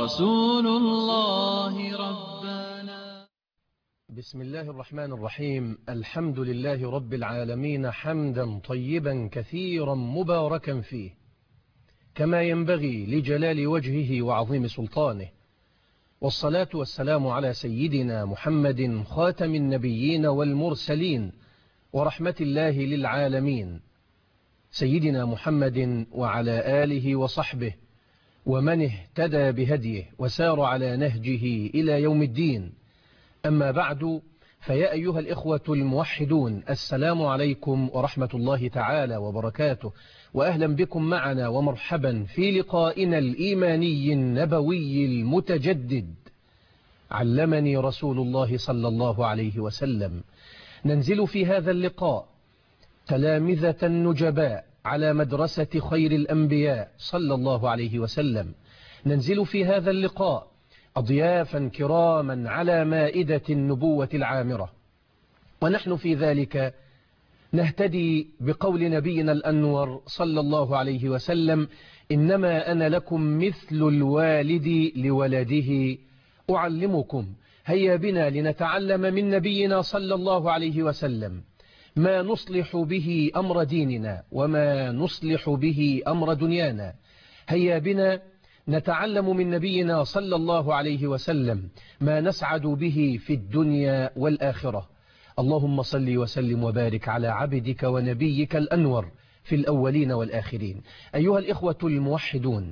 رسول الله ربنا بسم الله الرحمن الرحيم الحمد لله رب العالمين حمدا طيبا كثيرا مباركا فيه كما ينبغي لجلال وجهه وعظيم سلطانه والصلاة والسلام على سيدنا محمد خاتم النبيين والمرسلين ورحمة الله للعالمين سيدنا محمد وعلى آله وصحبه ومن اهتدى بهديه وسار على نهجه إلى يوم الدين أما بعد فيا أيها الإخوة الموحدون السلام عليكم ورحمة الله تعالى وبركاته وأهلا بكم معنا ومرحبا في لقائنا الإيماني النبوي المتجدد علمني رسول الله صلى الله عليه وسلم ننزل في هذا اللقاء تلامذة نجباء على مدرسة خير الأنبياء صلى الله عليه وسلم ننزل في هذا اللقاء أضيافا كراما على مائدة النبوة العامرة ونحن في ذلك نهتدي بقول نبينا الأنور صلى الله عليه وسلم إنما أنا لكم مثل الوالد لولده أعلمكم هيا بنا لنتعلم من نبينا صلى الله عليه وسلم ما نصلح به أمر ديننا وما نصلح به أمر دنيانا هيا بنا نتعلم من نبينا صلى الله عليه وسلم ما نسعد به في الدنيا والآخرة اللهم صل وسلم وبارك على عبدك ونبيك الأنور في الأولين والآخرين أيها الإخوة الموحدون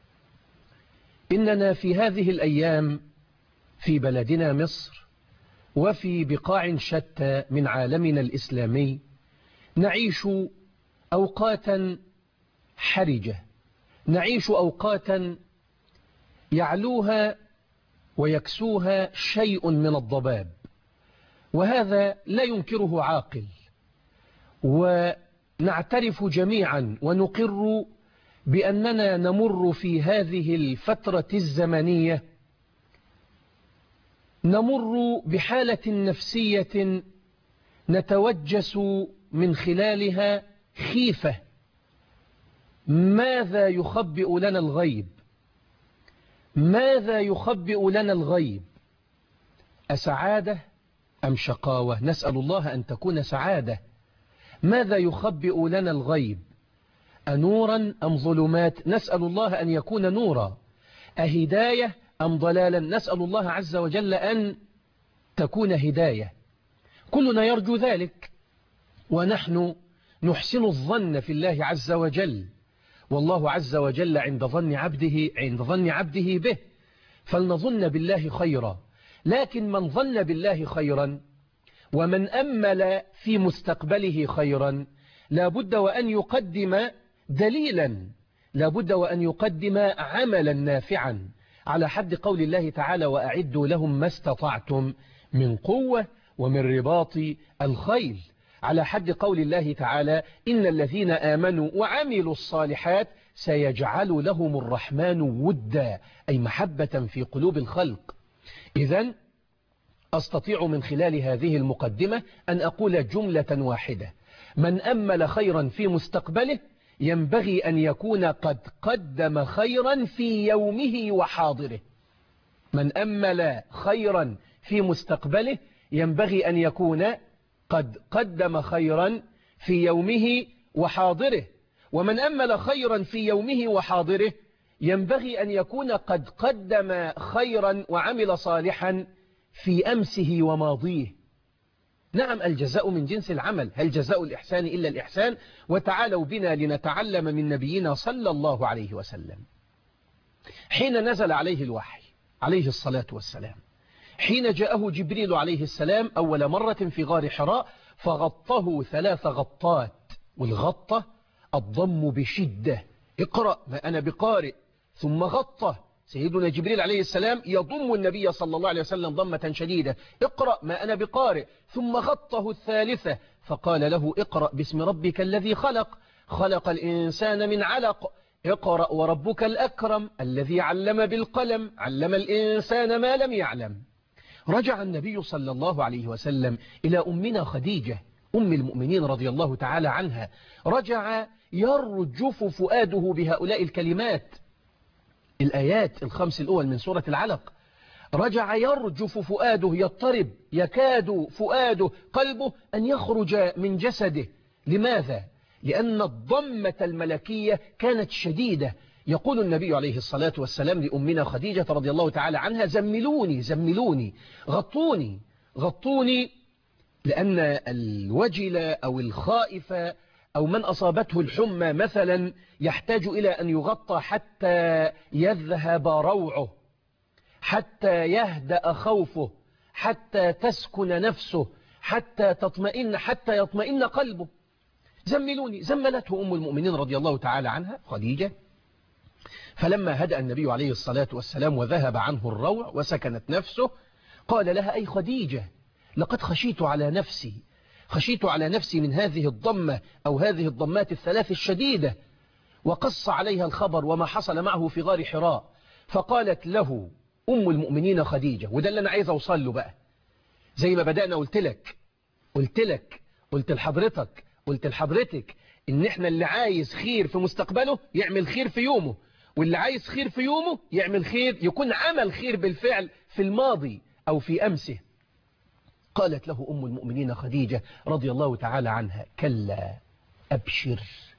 إننا في هذه الأيام في بلدنا مصر وفي بقاع شتى من عالمنا الإسلامي نعيش أوقاتا حرجة نعيش أوقاتا يعلوها ويكسوها شيء من الضباب وهذا لا ينكره عاقل ونعترف جميعا ونقر بأننا نمر في هذه الفترة الزمنية نمر بحالة نفسية نتوجس من خلالها خيفة ماذا يخبئ لنا الغيب ماذا يخبئ لنا الغيب أسعادة أم شقاوة نسأل الله أن تكون سعادة ماذا يخبئ لنا الغيب أنورا أم ظلمات نسأل الله أن يكون نورا أهداية أم ضلالا نسأل الله عز وجل أن تكون هداية كلنا يرجو ذلك ونحن نحسن الظن في الله عز وجل والله عز وجل عند ظن عبده عند ظن عبده به فلنظن بالله خيرا لكن من ظن بالله خيرا ومن أمل في مستقبله خيرا لابد وأن يقدم دليلا لابد وأن يقدم عملا نافعا على حد قول الله تعالى وأعدوا لهم ما استطعتم من قوة ومن رباط الخيل على حد قول الله تعالى إن الذين آمنوا وعملوا الصالحات سيجعل لهم الرحمن ودا أي محبة في قلوب الخلق إذا أستطيع من خلال هذه المقدمة أن أقول جملة واحدة من أمل خيرا في مستقبله ينبغي أن يكون قد قدم خيرا في يومه وحاضره من أمل خيرا في مستقبله ينبغي أن يكون قد قدم خيرا في يومه وحاضره ومن أمل خيرا في يومه وحاضره ينبغي أن يكون قد قدم خيرا وعمل صالحا في أمسه وماضيه نعم الجزاء من جنس العمل هل جزاء الإحسان إلا الإحسان وتعالوا بنا لنتعلم من نبينا صلى الله عليه وسلم حين نزل عليه الوحي عليه الصلاة والسلام حين جاءه جبريل عليه السلام أول مرة في غار حراء فغطه ثلاث غطات والغطة الضم بشدة اقرأ ما أنا بقارئ ثم غطه سيدنا جبريل عليه السلام يضم النبي صلى الله عليه وسلم ضمة شديدة اقرأ ما أنا بقارئ ثم غطه الثالثة فقال له اقرأ باسم ربك الذي خلق خلق الإنسان من علق اقرأ وربك الأكرم الذي علم بالقلم علم الإنسان ما لم يعلم رجع النبي صلى الله عليه وسلم إلى أمنا خديجة أم المؤمنين رضي الله تعالى عنها رجع يرجف فؤاده بهؤلاء الكلمات الآيات الخمس الأول من سورة العلق رجع يرجف فؤاده يضطرب يكاد فؤاده قلبه أن يخرج من جسده لماذا؟ لأن الضمة الملكية كانت شديدة يقول النبي عليه الصلاة والسلام لأمنا خديجة رضي الله تعالى عنها زملوني زملوني غطوني غطوني لأن الوجل أو الخائف أو من أصابته الحمى مثلا يحتاج إلى أن يغطى حتى يذهب روعه حتى يهدأ خوفه حتى تسكن نفسه حتى تطمئن حتى يطمئن قلبه زملوني زملته أم المؤمنين رضي الله تعالى عنها خديجة فلما هدأ النبي عليه الصلاة والسلام وذهب عنه الروع وسكنت نفسه قال لها أي خديجة لقد خشيت على نفسي خشيت على نفسي من هذه الضمة أو هذه الضمات الثلاث الشديدة وقص عليها الخبر وما حصل معه في غار حراء فقالت له أم المؤمنين خديجة وده اللي أنا عايز أوصل له بقى زي ما بدأنا قلت لك قلت لك قلت لحضرتك قلت لحضرتك إن إحنا اللي عايز خير في مستقبله يعمل خير في يومه واللي عايز خير في يومه يعمل خير يكون عمل خير بالفعل في الماضي أو في أمسه قالت له أم المؤمنين خديجة رضي الله تعالى عنها كلا أبشر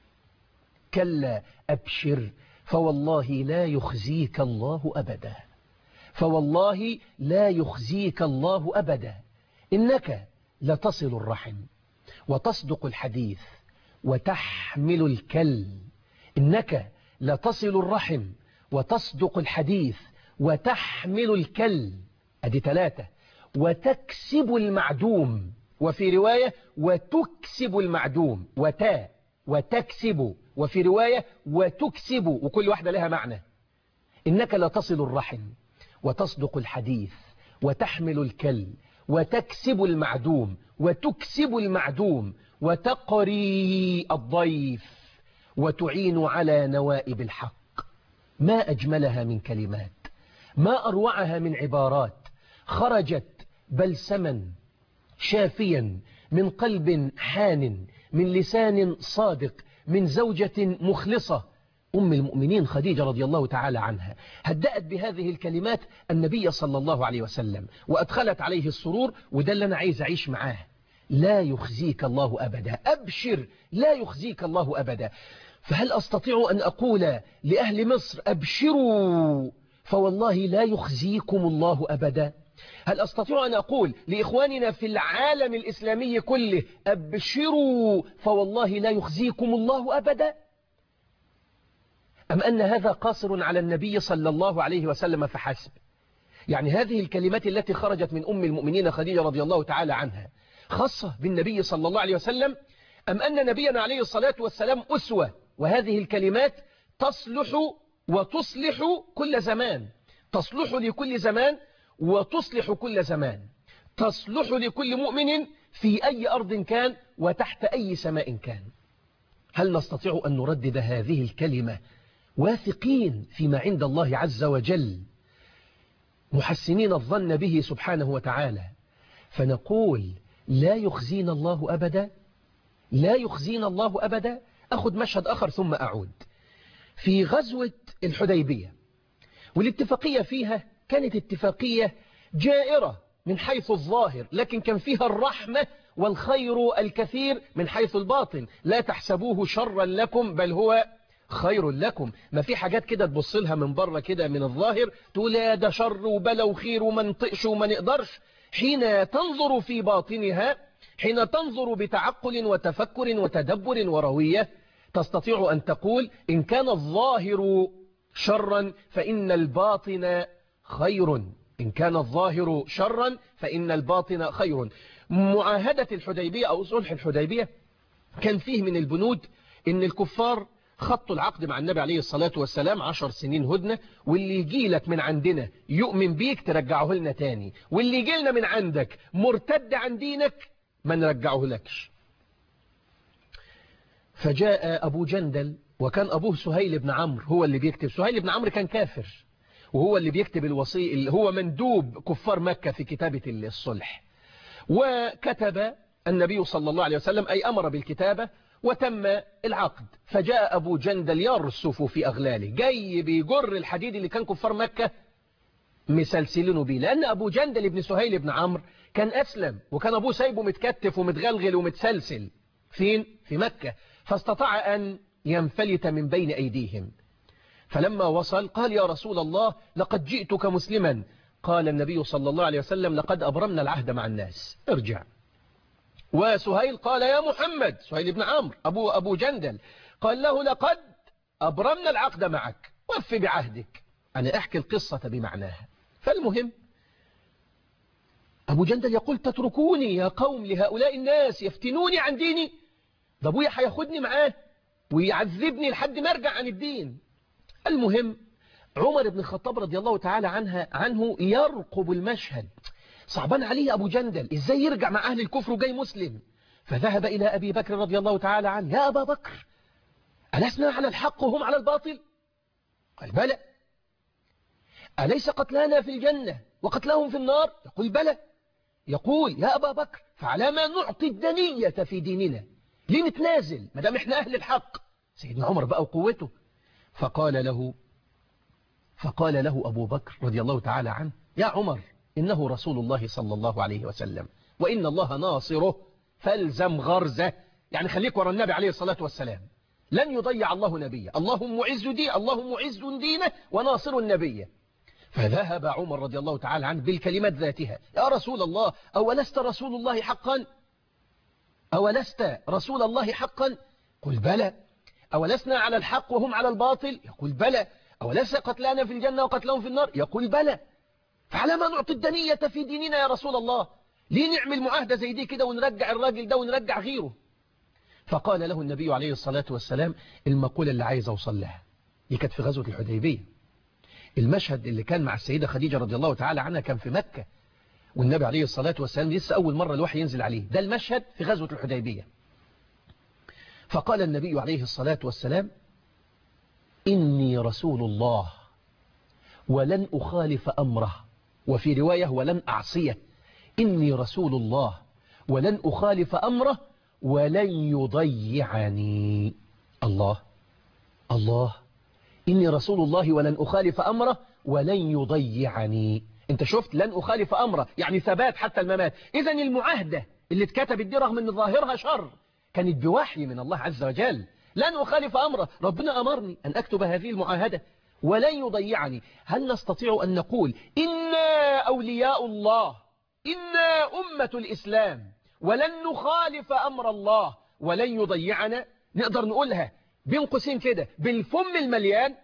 كلا أبشر فوالله لا يخزيك الله أبدا فوالله لا يخزيك الله أبدا إنك لتصل الرحم وتصدق الحديث وتحمل الكل إنك لتصل الرحم وتصدق الحديث وتحمل الكل أدي ثلاثة وتكسب المعدوم وفي رواية وتكسب المعدوم وتا وتكسب وفي رواية وتكسب وكل واحدة لها معنى إنك لتصل الرحم وتصدق الحديث وتحمل الكل وتكسب المعدوم وتكسب المعدوم وتقري الضيف وتعين على نوائب الحق ما أجملها من كلمات ما أروعها من عبارات خرجت بلسما شافيا من قلب حان من لسان صادق من زوجة مخلصة أم المؤمنين خديجة رضي الله تعالى عنها هدأت بهذه الكلمات النبي صلى الله عليه وسلم وأدخلت عليه السرور وده اللي أنا عايز أعيش معاه لا يخزيك الله أبدا أبشر لا يخزيك الله أبدا فهل أستطيع أن أقول لأهل مصر أبشروا فوالله لا يخزيكم الله أبدا هل أستطيع أن أقول لإخواننا في العالم الإسلامي كله أبشروا فوالله لا يخزيكم الله أبدا أم أن هذا قاصر على النبي صلى الله عليه وسلم فحسب يعني هذه الكلمات التي خرجت من أم المؤمنين خديجة رضي الله تعالى عنها خاصة بالنبي صلى الله عليه وسلم أم أن نبينا عليه الصلاة والسلام أسوة وهذه الكلمات تصلح وتصلح كل زمان تصلح لكل زمان وتصلح كل زمان تصلح لكل مؤمن في أي أرض كان وتحت أي سماء كان هل نستطيع أن نردد هذه الكلمة واثقين فيما عند الله عز وجل محسنين الظن به سبحانه وتعالى فنقول لا يخزينا الله أبدا لا يخزينا الله أبدا أخذ مشهد آخر ثم أعود في غزوة الحديبية والاتفاقية فيها كانت اتفاقية جائرة من حيث الظاهر لكن كان فيها الرحمة والخير الكثير من حيث الباطن لا تحسبوه شرا لكم بل هو خير لكم ما في حاجات كده تبص لها من بره كده من الظاهر تقول يا ده شر وبلا وخير وما نطقش وما نقدرش حين تنظر في باطنها حين تنظر بتعقل وتفكر وتدبر وروية تستطيع أن تقول إن كان الظاهر شرا فإن الباطن خير إن كان الظاهر شرا فإن الباطن خير معاهدة الحديبية أو صلح الحديبية كان فيه من البنود إن الكفار خطوا العقد مع النبي عليه الصلاة والسلام عشر سنين هدنة واللي يجي لك من عندنا يؤمن بيك ترجعه لنا تاني واللي يجي لنا من عندك مرتد عن دينك ما نرجعه لكش فجاء أبو جندل وكان أبوه سهيل بن عمرو هو اللي بيكتب سهيل بن عمرو كان كافر وهو اللي بيكتب الوصي اللي هو مندوب كفار مكة في كتابة الصلح وكتب النبي صلى الله عليه وسلم أي أمر بالكتابة وتم العقد فجاء أبو جندل يرسف في أغلاله جاي بيجر الحديد اللي كان كفار مكة مسلسلينه بيه لأن أبو جندل ابن سهيل بن عمرو كان أسلم وكان أبوه سايبه متكتف ومتغلغل ومتسلسل فين؟ في مكة فاستطاع أن ينفلت من بين أيديهم فلما وصل قال يا رسول الله لقد جئتك مسلما قال النبي صلى الله عليه وسلم لقد أبرمنا العهد مع الناس ارجع وسهيل قال يا محمد سهيل بن عمرو أبو, أبو جندل قال له لقد أبرمنا العقد معك وف بعهدك أنا أحكي القصة بمعناها فالمهم أبو جندل يقول تتركوني يا قوم لهؤلاء الناس يفتنوني عن ديني ده أبويا هياخدني معاه ويعذبني لحد ما أرجع عن الدين المهم عمر بن الخطاب رضي الله تعالى عنها عنه يرقب المشهد صعبان عليه أبو جندل إزاي يرجع مع أهل الكفر وجاي مسلم فذهب إلى أبي بكر رضي الله تعالى عنه يا أبا بكر ألسنا على الحق وهم على الباطل قال بلى أليس قتلانا في الجنة وقتلهم في النار يقول بلى يقول يا أبا بكر فعلى ما نعطي الدنية في ديننا ليه نتنازل ما دام احنا أهل الحق سيدنا عمر بقى وقوته فقال له فقال له أبو بكر رضي الله تعالى عنه يا عمر إنه رسول الله صلى الله عليه وسلم وإن الله ناصره فالزم غرزه يعني خليك ورا النبي عليه الصلاة والسلام لن يضيع الله نبيه اللهم معز دين اللهم معز دينه وناصر النبي فذهب عمر رضي الله تعالى عنه بالكلمات ذاتها يا رسول الله أولست رسول الله حقا أولست رسول الله حقا قل بلى أولسنا على الحق وهم على الباطل يقول بلى أوليس قتلانا في الجنة وقتلهم في النار يقول بلى فعلى ما نعطي الدنية في ديننا يا رسول الله ليه نعمل معاهدة زي دي كده ونرجع الراجل ده ونرجع غيره فقال له النبي عليه الصلاة والسلام المقولة اللي عايز أوصل لها دي كانت في غزوة الحديبية المشهد اللي كان مع السيدة خديجة رضي الله تعالى عنها كان في مكة والنبي عليه الصلاة والسلام لسه أول مرة الوحي ينزل عليه ده المشهد في غزوة الحديبية فقال النبي عليه الصلاة والسلام إني رسول الله ولن أخالف أمره وفي رواية ولن أعصيه إني رسول الله ولن أخالف أمره ولن يضيعني الله الله إني رسول الله ولن أخالف أمره ولن يضيعني انت شفت لن أخالف أمره يعني ثبات حتى الممات إذا المعاهدة اللي اتكتبت دي رغم أن ظاهرها شر كانت بوحي من الله عز وجل لن أخالف أمره ربنا أمرني أن أكتب هذه المعاهدة ولن يضيعني هل نستطيع أن نقول إنا أولياء الله إنا أمة الإسلام ولن نخالف أمر الله ولن يضيعنا نقدر نقولها بين قوسين كده بالفم المليان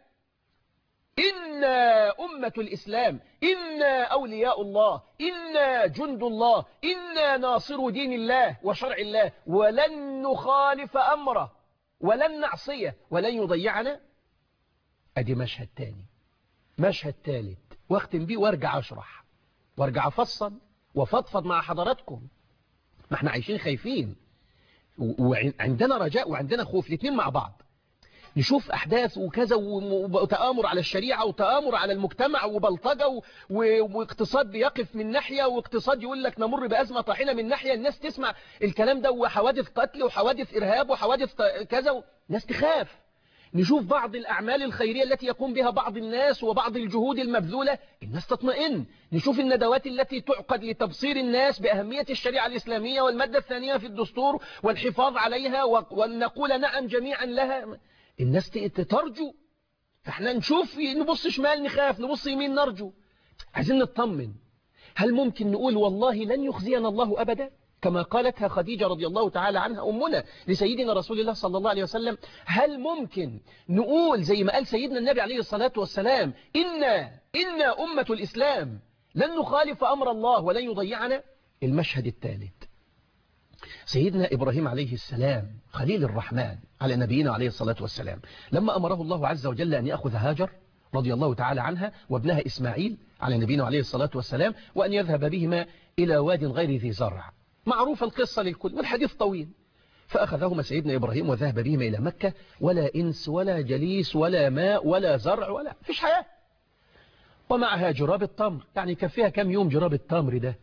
إنا أمة الإسلام إنا أولياء الله إنا جند الله إنا ناصر دين الله وشرع الله ولن نخالف أمره ولن نعصيه ولن يضيعنا أدي مشهد تاني مشهد ثالث واختم بيه وارجع أشرح وارجع أفصل وفضفض مع حضراتكم ما احنا عايشين خايفين وعندنا رجاء وعندنا خوف الاثنين مع بعض نشوف أحداث وكذا وتآمر على الشريعة وتآمر على المجتمع وبلطجة واقتصاد بيقف من ناحية واقتصاد يقول لك نمر بأزمة طاحنة من ناحية الناس تسمع الكلام ده وحوادث قتل وحوادث إرهاب وحوادث كذا ناس تخاف نشوف بعض الأعمال الخيرية التي يقوم بها بعض الناس وبعض الجهود المبذولة الناس تطمئن نشوف الندوات التي تعقد لتبصير الناس بأهمية الشريعة الإسلامية والمادة الثانية في الدستور والحفاظ عليها وأن نقول نعم جميعا لها الناس ترجو فاحنا نشوف نبص شمال نخاف نبص يمين نرجو عايزين نطمن هل ممكن نقول والله لن يخزينا الله أبدا كما قالتها خديجة رضي الله تعالى عنها أمنا لسيدنا رسول الله صلى الله عليه وسلم هل ممكن نقول زي ما قال سيدنا النبي عليه الصلاة والسلام إنا, إنا أمة الإسلام لن نخالف أمر الله ولن يضيعنا المشهد الثالث سيدنا إبراهيم عليه السلام خليل الرحمن على نبينا عليه الصلاة والسلام لما أمره الله عز وجل أن يأخذ هاجر رضي الله تعالى عنها وابنها إسماعيل على نبينا عليه الصلاة والسلام وأن يذهب بهما إلى واد غير ذي زرع معروفة القصة للكل والحديث طويل فأخذهما سيدنا إبراهيم وذهب بهما إلى مكة ولا إنس ولا جليس ولا ماء ولا زرع ولا فيش حياة ومعها جراب التمر يعني كان فيها كم يوم جراب التمر ده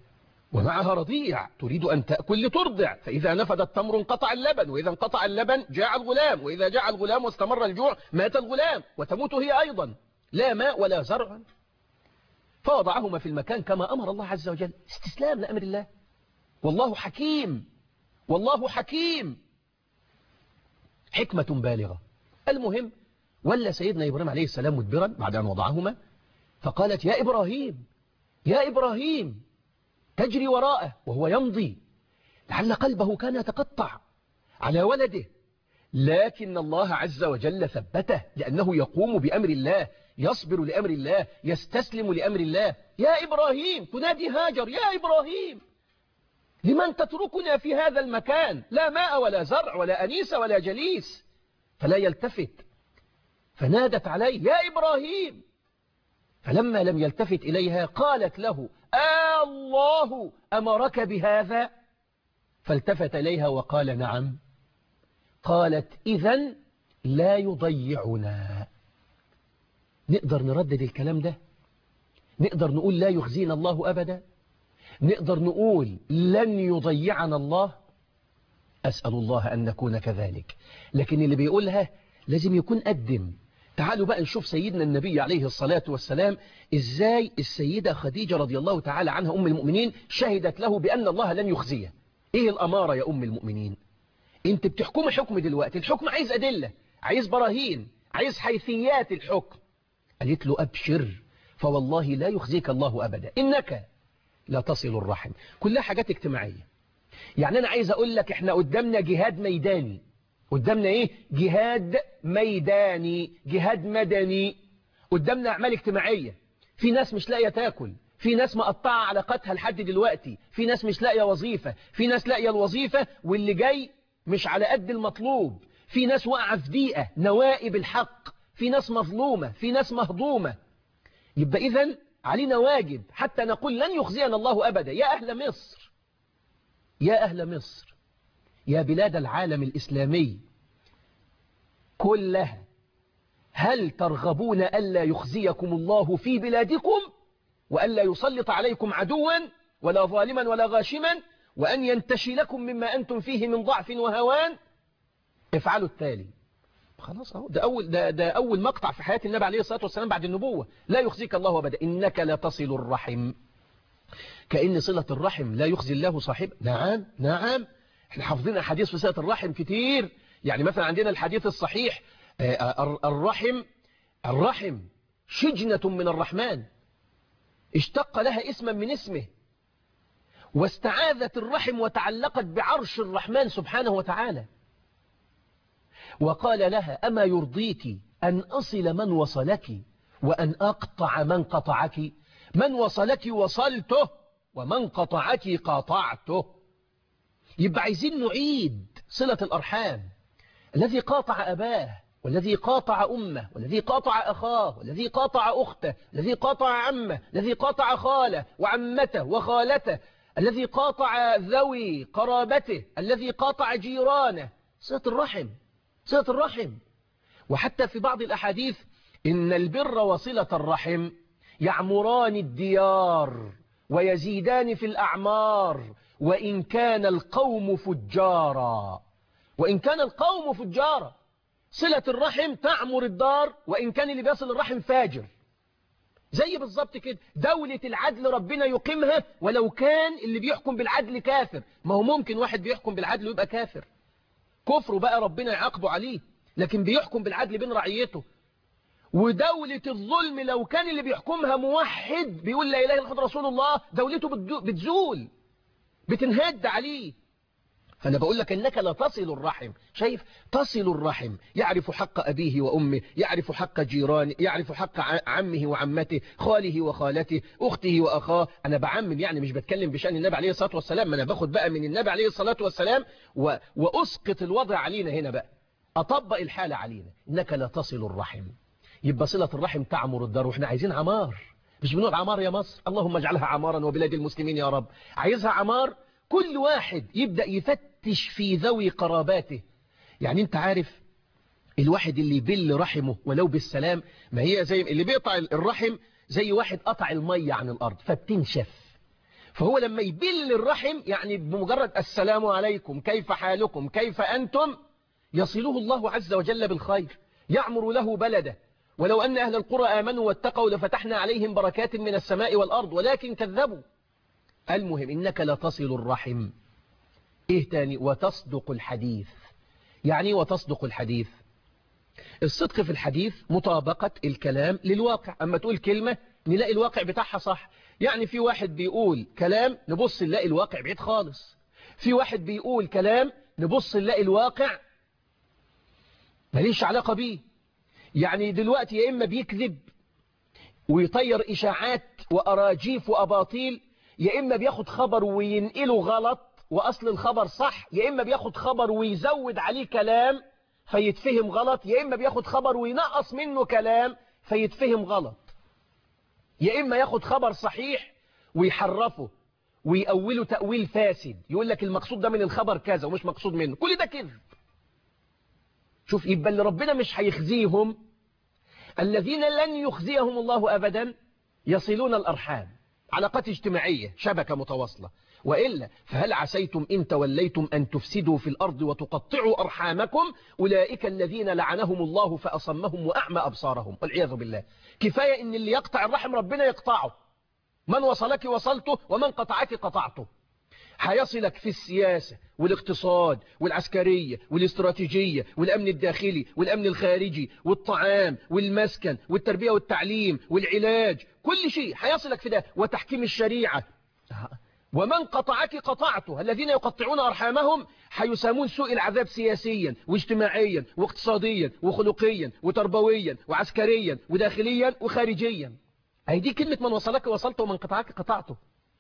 ومعها رضيع تريد أن تأكل لترضع فإذا نفد التمر انقطع اللبن وإذا انقطع اللبن جاع الغلام وإذا جاع الغلام واستمر الجوع مات الغلام وتموت هي أيضا لا ماء ولا زرع فوضعهما في المكان كما أمر الله عز وجل استسلام لأمر الله والله حكيم والله حكيم حكمة بالغة المهم ولا سيدنا إبراهيم عليه السلام مدبرا بعد أن وضعهما فقالت يا إبراهيم يا إبراهيم تجري وراءه وهو يمضي لعل قلبه كان يتقطع على ولده لكن الله عز وجل ثبته لأنه يقوم بأمر الله يصبر لأمر الله يستسلم لأمر الله يا إبراهيم تنادي هاجر يا إبراهيم لمن تتركنا في هذا المكان لا ماء ولا زرع ولا أنيس ولا جليس فلا يلتفت فنادت عليه يا إبراهيم فلما لم يلتفت إليها قالت له آه الله أمرك بهذا فالتفت إليها وقال نعم قالت إذا لا يضيعنا نقدر نردد الكلام ده نقدر نقول لا يخزينا الله أبدا نقدر نقول لن يضيعنا الله أسأل الله أن نكون كذلك لكن اللي بيقولها لازم يكون قدم تعالوا بقى نشوف سيدنا النبي عليه الصلاة والسلام إزاي السيدة خديجة رضي الله تعالى عنها أم المؤمنين شهدت له بأن الله لن يخزيه إيه الأمارة يا أم المؤمنين انت بتحكم حكم دلوقتي الحكم عايز أدلة عايز براهين عايز حيثيات الحكم قالت له أبشر فوالله لا يخزيك الله أبدا إنك لا تصل الرحم كلها حاجات اجتماعية يعني أنا عايز أقول لك إحنا قدامنا جهاد ميداني قدامنا إيه جهاد ميداني جهاد مدني قدامنا أعمال اجتماعية في ناس مش لاقية تاكل في ناس مقطعة علاقاتها لحد دلوقتي في ناس مش لاقية وظيفة في ناس لاقية الوظيفة واللي جاي مش على قد المطلوب في ناس واقعة في ضيقة نوائب الحق في ناس مظلومة في ناس مهضومة يبقى إذن علينا واجب حتى نقول لن يخزينا الله أبدا يا أهل مصر يا أهل مصر يا بلاد العالم الإسلامي كلها هل ترغبون ألا يخزيكم الله في بلادكم وألا يسلط عليكم عدوا ولا ظالما ولا غاشما وأن ينتشي لكم مما أنتم فيه من ضعف وهوان افعلوا التالي خلاص اهو ده أول, ده, ده أول مقطع في حياة النبي عليه الصلاة والسلام بعد النبوة لا يخزيك الله أبدا إنك لا تصل الرحم كأن صلة الرحم لا يخزي الله صاحب نعم نعم احنا حافظين أحاديث في صلة الرحم كتير يعني مثلا عندنا الحديث الصحيح الرحم الرحم شجنة من الرحمن اشتق لها اسما من اسمه واستعاذت الرحم وتعلقت بعرش الرحمن سبحانه وتعالى وقال لها أما يرضيك أن أصل من وصلك وأن أقطع من قطعك من وصلك وصلته ومن قطعك قاطعته يبقى عايزين نعيد صلة الأرحام الذي قاطع أباه والذي قاطع أمه والذي قاطع أخاه والذي قاطع أخته الذي قاطع عمه الذي قاطع خاله وعمته وخالته الذي قاطع ذوي قرابته الذي قاطع جيرانه صلة الرحم صلة الرحم وحتى في بعض الأحاديث إن البر وصلة الرحم يعمران الديار ويزيدان في الأعمار وإن كان القوم فجارا وإن كان القوم فجارا صلة الرحم تعمر الدار وإن كان اللي بيصل الرحم فاجر زي بالظبط كده دولة العدل ربنا يقيمها ولو كان اللي بيحكم بالعدل كافر ما هو ممكن واحد بيحكم بالعدل ويبقى كافر كفره بقى ربنا يعاقبه عليه لكن بيحكم بالعدل بين رعيته ودولة الظلم لو كان اللي بيحكمها موحد بيقول لا إله إلا الله رسول الله دولته بتزول بتنهد عليه فأنا بقول لك أنك لا تصل الرحم شايف تصل الرحم يعرف حق أبيه وأمه يعرف حق جيرانه يعرف حق عمه وعمته خاله وخالته أخته وأخاه أنا بعمم يعني مش بتكلم بشأن النبي عليه الصلاة والسلام أنا باخد بقى من النبي عليه الصلاة والسلام و... وأسقط الوضع علينا هنا بقى أطبق الحالة علينا إنك لا تصل الرحم يبقى صلة الرحم تعمر الدار وإحنا عايزين عمار مش بنقول عمار يا مصر اللهم اجعلها عمارا وبلاد المسلمين يا رب عايزها عمار كل واحد يبدأ يفتش في ذوي قراباته يعني انت عارف الواحد اللي يبل رحمه ولو بالسلام ما هي زي اللي بيقطع الرحم زي واحد قطع المية عن الأرض فبتنشف فهو لما يبل الرحم يعني بمجرد السلام عليكم كيف حالكم كيف أنتم يصله الله عز وجل بالخير يعمر له بلده ولو أن أهل القرى آمنوا واتقوا لفتحنا عليهم بركات من السماء والأرض ولكن كذبوا المهم إنك لا تصل الرحم إيه تاني وتصدق الحديث يعني وتصدق الحديث الصدق في الحديث مطابقة الكلام للواقع أما تقول كلمة نلاقي الواقع بتاعها صح يعني في واحد بيقول كلام نبص نلاقي الواقع بعيد خالص في واحد بيقول كلام نبص نلاقي الواقع ماليش علاقة بيه يعني دلوقتي يا إما بيكذب ويطير إشاعات وأراجيف وأباطيل يا إما بياخد خبر وينقله غلط وأصل الخبر صح يا إما بياخد خبر ويزود عليه كلام فيتفهم غلط يا إما بياخد خبر وينقص منه كلام فيتفهم غلط يا إما ياخد خبر صحيح ويحرفه ويأوله تأويل فاسد يقول لك المقصود ده من الخبر كذا ومش مقصود منه كل ده كذب شوف يبقى اللي ربنا مش هيخزيهم الذين لن يخزيهم الله أبدا يصلون الأرحام علاقات اجتماعية شبكة متواصلة وإلا فهل عسيتم إن توليتم أن تفسدوا في الأرض وتقطعوا أرحامكم أولئك الذين لعنهم الله فأصمهم وأعمى أبصارهم والعياذ بالله كفاية إن اللي يقطع الرحم ربنا يقطعه من وصلك وصلته ومن قطعك قطعته هيصلك في السياسة والاقتصاد والعسكرية والاستراتيجية والأمن الداخلي والأمن الخارجي والطعام والمسكن والتربية والتعليم والعلاج كل شيء هيصلك في ده وتحكيم الشريعة ومن قطعك قطعته الذين يقطعون أرحامهم حيسامون سوء العذاب سياسيا واجتماعيا واقتصاديا وخلقيا وتربويا وعسكريا وداخليا وخارجيا هي دي كلمة من وصلك وصلته ومن قطعك قطعته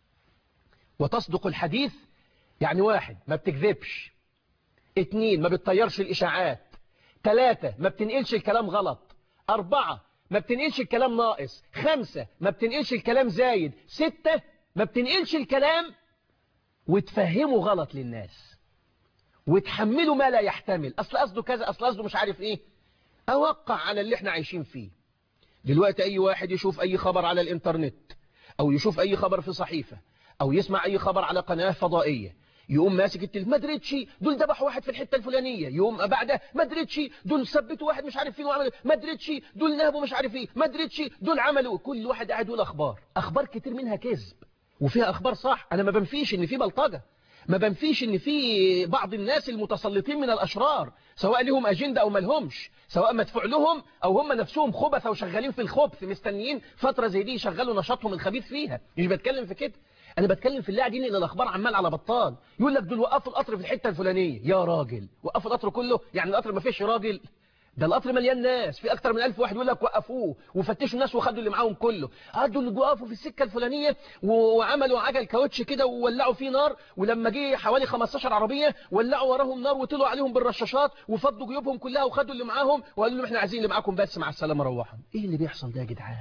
وتصدق الحديث يعني واحد ما بتكذبش اتنين ما بتطيرش الإشاعات تلاتة ما بتنقلش الكلام غلط أربعة ما بتنقلش الكلام ناقص خمسة ما بتنقلش الكلام زايد ستة ما بتنقلش الكلام وتفهمه غلط للناس وتحمله ما لا يحتمل أصل قصده كذا أصل قصده مش عارف إيه أوقع على اللي احنا عايشين فيه دلوقتي أي واحد يشوف أي خبر على الإنترنت أو يشوف أي خبر في صحيفة أو يسمع أي خبر على قناة فضائية يقوم ماسك التلف ما ادريتشي دول ذبحوا واحد في الحته الفلانيه يقوم بعدها ما ادريتشي دول ثبتوا واحد مش عارف فين وعملوا ما ادريتشي دول نهبوا مش عارف ايه ما ادريتشي دول عملوا كل واحد قاعد يقول اخبار اخبار كتير منها كذب وفيها اخبار صح انا ما بنفيش ان في بلطجه ما بنفيش ان في بعض الناس المتسلطين من الاشرار سواء لهم اجنده او ما لهمش سواء مدفوع لهم او هم نفسهم خبثه وشغالين في الخبث مستنيين فتره زي دي يشغلوا نشاطهم الخبيث فيها مش بتكلم في كده انا بتكلم في اللي قاعدين ان الاخبار عمال على بطال يقول لك دول وقفوا القطر في الحته الفلانيه يا راجل وقفوا القطر كله يعني القطر ما فيش راجل ده القطر مليان ناس في اكتر من ألف واحد يقول لك وقفوه وفتشوا الناس وخدوا اللي معاهم كله قعدوا اللي وقفوا في السكه الفلانيه وعملوا عجل كاوتش كده وولعوا فيه نار ولما جه حوالي 15 عربيه ولعوا وراهم نار وطلعوا عليهم بالرشاشات وفضوا جيوبهم كلها وخدوا اللي معاهم وقالوا لهم احنا عايزين اللي معاكم بس مع السلامه روحوا ايه اللي بيحصل ده يا جدعان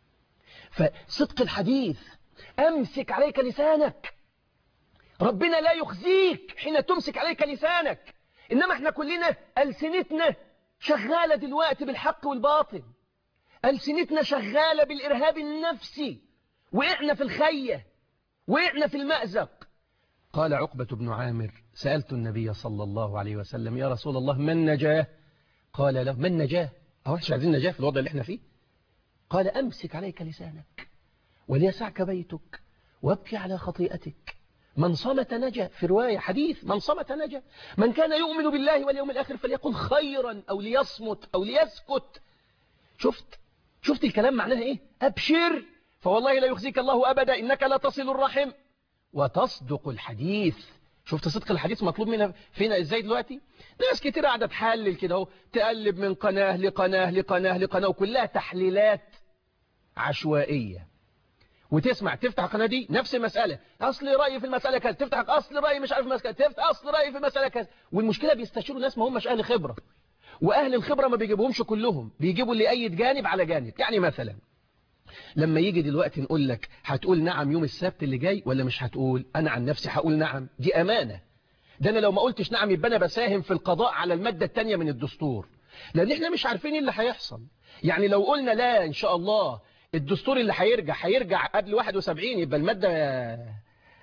فصدق الحديث امسك عليك لسانك ربنا لا يخزيك حين تمسك عليك لسانك إنما احنا كلنا ألسنتنا شغالة دلوقتي بالحق والباطل ألسنتنا شغالة بالإرهاب النفسي وإحنا في الخية وإحنا في المأزق قال عقبة بن عامر سألت النبي صلى الله عليه وسلم يا رسول الله من نجاه قال له من نجاه أهو احنا عايزين نجاه في الوضع اللي احنا فيه قال أمسك عليك لسانك وليسعك بيتك وابكي على خطيئتك من صمت نجا في رواية حديث من صمت نجا من كان يؤمن بالله واليوم الآخر فليقل خيرا أو ليصمت أو ليسكت شفت شفت الكلام معناها إيه أبشر فوالله لا يخزيك الله أبدا إنك لا تصل الرحم وتصدق الحديث شفت صدق الحديث مطلوب منها فينا ازاي دلوقتي ناس كتير قاعده تحلل كده اهو تقلب من قناه لقناه لقناه لقناه وكلها تحليلات عشوائيه وتسمع تفتح القناه دي نفس المساله اصل رايي في المساله كذا تفتح اصل رايي مش عارف المساله تفتح اصل رايي في المساله كذا والمشكله بيستشيروا ناس ما هماش اهل خبره واهل الخبره ما بيجيبوهمش كلهم بيجيبوا اللي اي جانب على جانب يعني مثلا لما يجي دلوقتي نقول لك هتقول نعم يوم السبت اللي جاي ولا مش هتقول انا عن نفسي هقول نعم دي امانه ده انا لو ما قلتش نعم يبقى انا بساهم في القضاء على الماده الثانيه من الدستور لان احنا مش عارفين ايه اللي هيحصل يعني لو قلنا لا ان شاء الله الدستور اللي هيرجع هيرجع قبل 71 يبقى المادة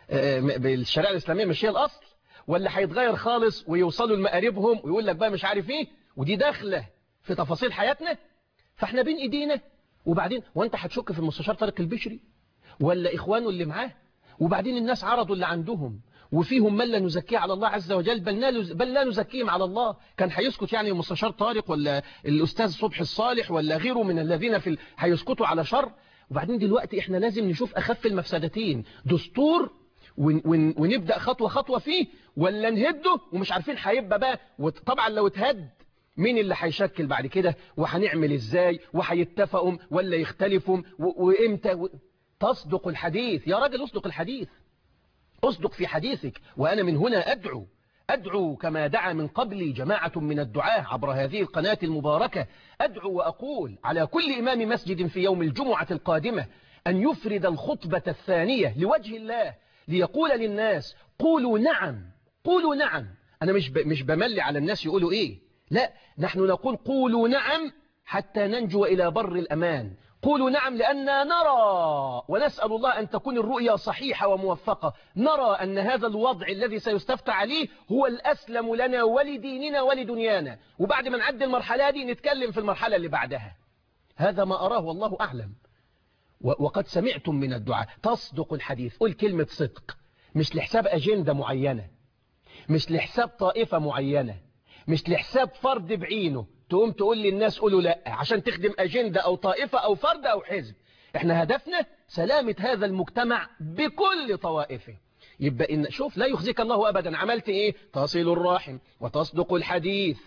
آه، م- بالشريعة الإسلامية مش هي الأصل ولا هيتغير خالص ويوصلوا لمقاربهم ويقول لك بقى مش عارف ايه ودي داخلة في تفاصيل حياتنا فاحنا بين ايدينا وبعدين وانت هتشك في المستشار طارق البشري ولا اخوانه اللي معاه وبعدين الناس عرضوا اللي عندهم وفيهم من لا نزكيه على الله عز وجل بل لا نز- بل لا نزكيهم على الله كان هيسكت يعني المستشار طارق ولا الأستاذ صبحي الصالح ولا غيره من الذين في ال... هيسكتوا على شر وبعدين دلوقتي احنا لازم نشوف أخف المفسدتين دستور ون... ون... ونبدأ خطوة خطوة فيه ولا نهده ومش عارفين هيبقى بقى وط- طبعا لو اتهد مين اللي هيشكل بعد كده وهنعمل ازاي وهيتفقوا ولا يختلفوا و... وامتى و... تصدق الحديث يا راجل اصدق الحديث أصدق في حديثك وأنا من هنا أدعو أدعو كما دعا من قبلي جماعة من الدعاة عبر هذه القناة المباركة أدعو وأقول على كل إمام مسجد في يوم الجمعة القادمة أن يفرد الخطبة الثانية لوجه الله ليقول للناس قولوا نعم قولوا نعم أنا مش ب- مش بملي على الناس يقولوا إيه لا نحن نقول قولوا نعم حتى ننجو إلى بر الأمان قولوا نعم لأننا نرى ونسأل الله أن تكون الرؤيا صحيحة وموفقة نرى أن هذا الوضع الذي سيستفتى عليه هو الأسلم لنا ولديننا ولدنيانا وبعد ما نعدي المرحلة دي نتكلم في المرحلة اللي بعدها هذا ما أراه والله أعلم و- وقد سمعتم من الدعاء تصدق الحديث قل كلمة صدق مش لحساب أجندة معينة مش لحساب طائفة معينة مش لحساب فرد بعينه تقوم تقول للناس قولوا لا عشان تخدم أجندة أو طائفة أو فرد أو حزب احنا هدفنا سلامة هذا المجتمع بكل طوائفه يبقى إن شوف لا يخزيك الله أبدا عملت إيه تصل الراحم وتصدق الحديث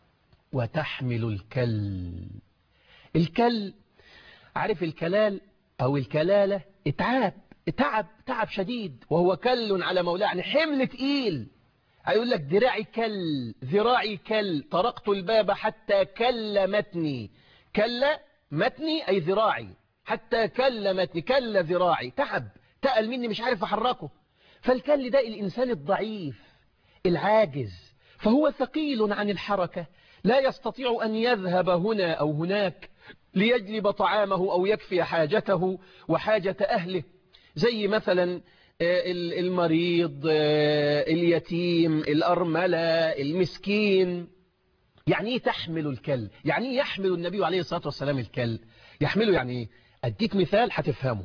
وتحمل الكل الكل عارف الكلال أو الكلالة اتعاب تعب تعب شديد وهو كل على مولاه يعني حمل تقيل هيقول لك دراعي كل ذراعي كل طرقت الباب حتى كلمتني كلمتني أي ذراعي حتى كلمتني كل ذراعي تعب تقل مني مش عارف أحركه فالكل ده الإنسان الضعيف العاجز فهو ثقيل عن الحركة لا يستطيع أن يذهب هنا أو هناك ليجلب طعامه أو يكفي حاجته وحاجة أهله زي مثلا آه، ال- المريض آه، اليتيم الأرملة المسكين يعني ايه تحمل الكل يعني ايه يحمل النبي عليه الصلاة والسلام الكل يحمله يعني ايه اديك مثال هتفهمه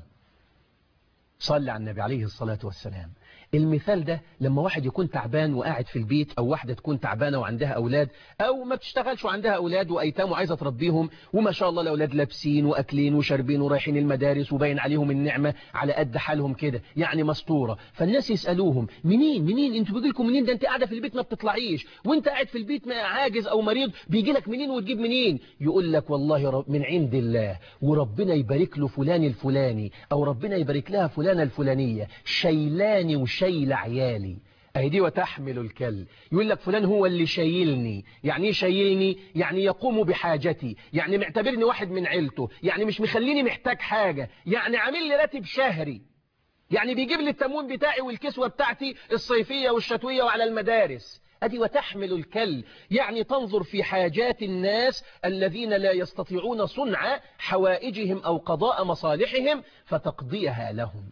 صلى على النبي عليه الصلاة والسلام المثال ده لما واحد يكون تعبان وقاعد في البيت أو واحدة تكون تعبانة وعندها أولاد أو ما بتشتغلش وعندها أولاد وأيتام وعايزة تربيهم وما شاء الله الأولاد لابسين وأكلين وشاربين ورايحين المدارس وباين عليهم النعمة على قد حالهم كده يعني مستورة فالناس يسألوهم منين منين انتوا بيجي لكم منين ده انت قاعدة في البيت ما بتطلعيش وانت قاعد في البيت ما عاجز أو مريض بيجي لك منين وتجيب منين يقول لك والله رب من عند الله وربنا يبارك له فلان الفلاني أو ربنا يبارك لها فلانة الفلانية شيلاني وشيل عيالي أهي دي وتحمل الكل يقول لك فلان هو اللي شايلني يعني ايه شايلني يعني يقوم بحاجتي يعني معتبرني واحد من عيلته يعني مش مخليني محتاج حاجة يعني عامل لي راتب شهري يعني بيجيب لي التموين بتاعي والكسوة بتاعتي الصيفية والشتوية وعلى المدارس أدي وتحمل الكل يعني تنظر في حاجات الناس الذين لا يستطيعون صنع حوائجهم أو قضاء مصالحهم فتقضيها لهم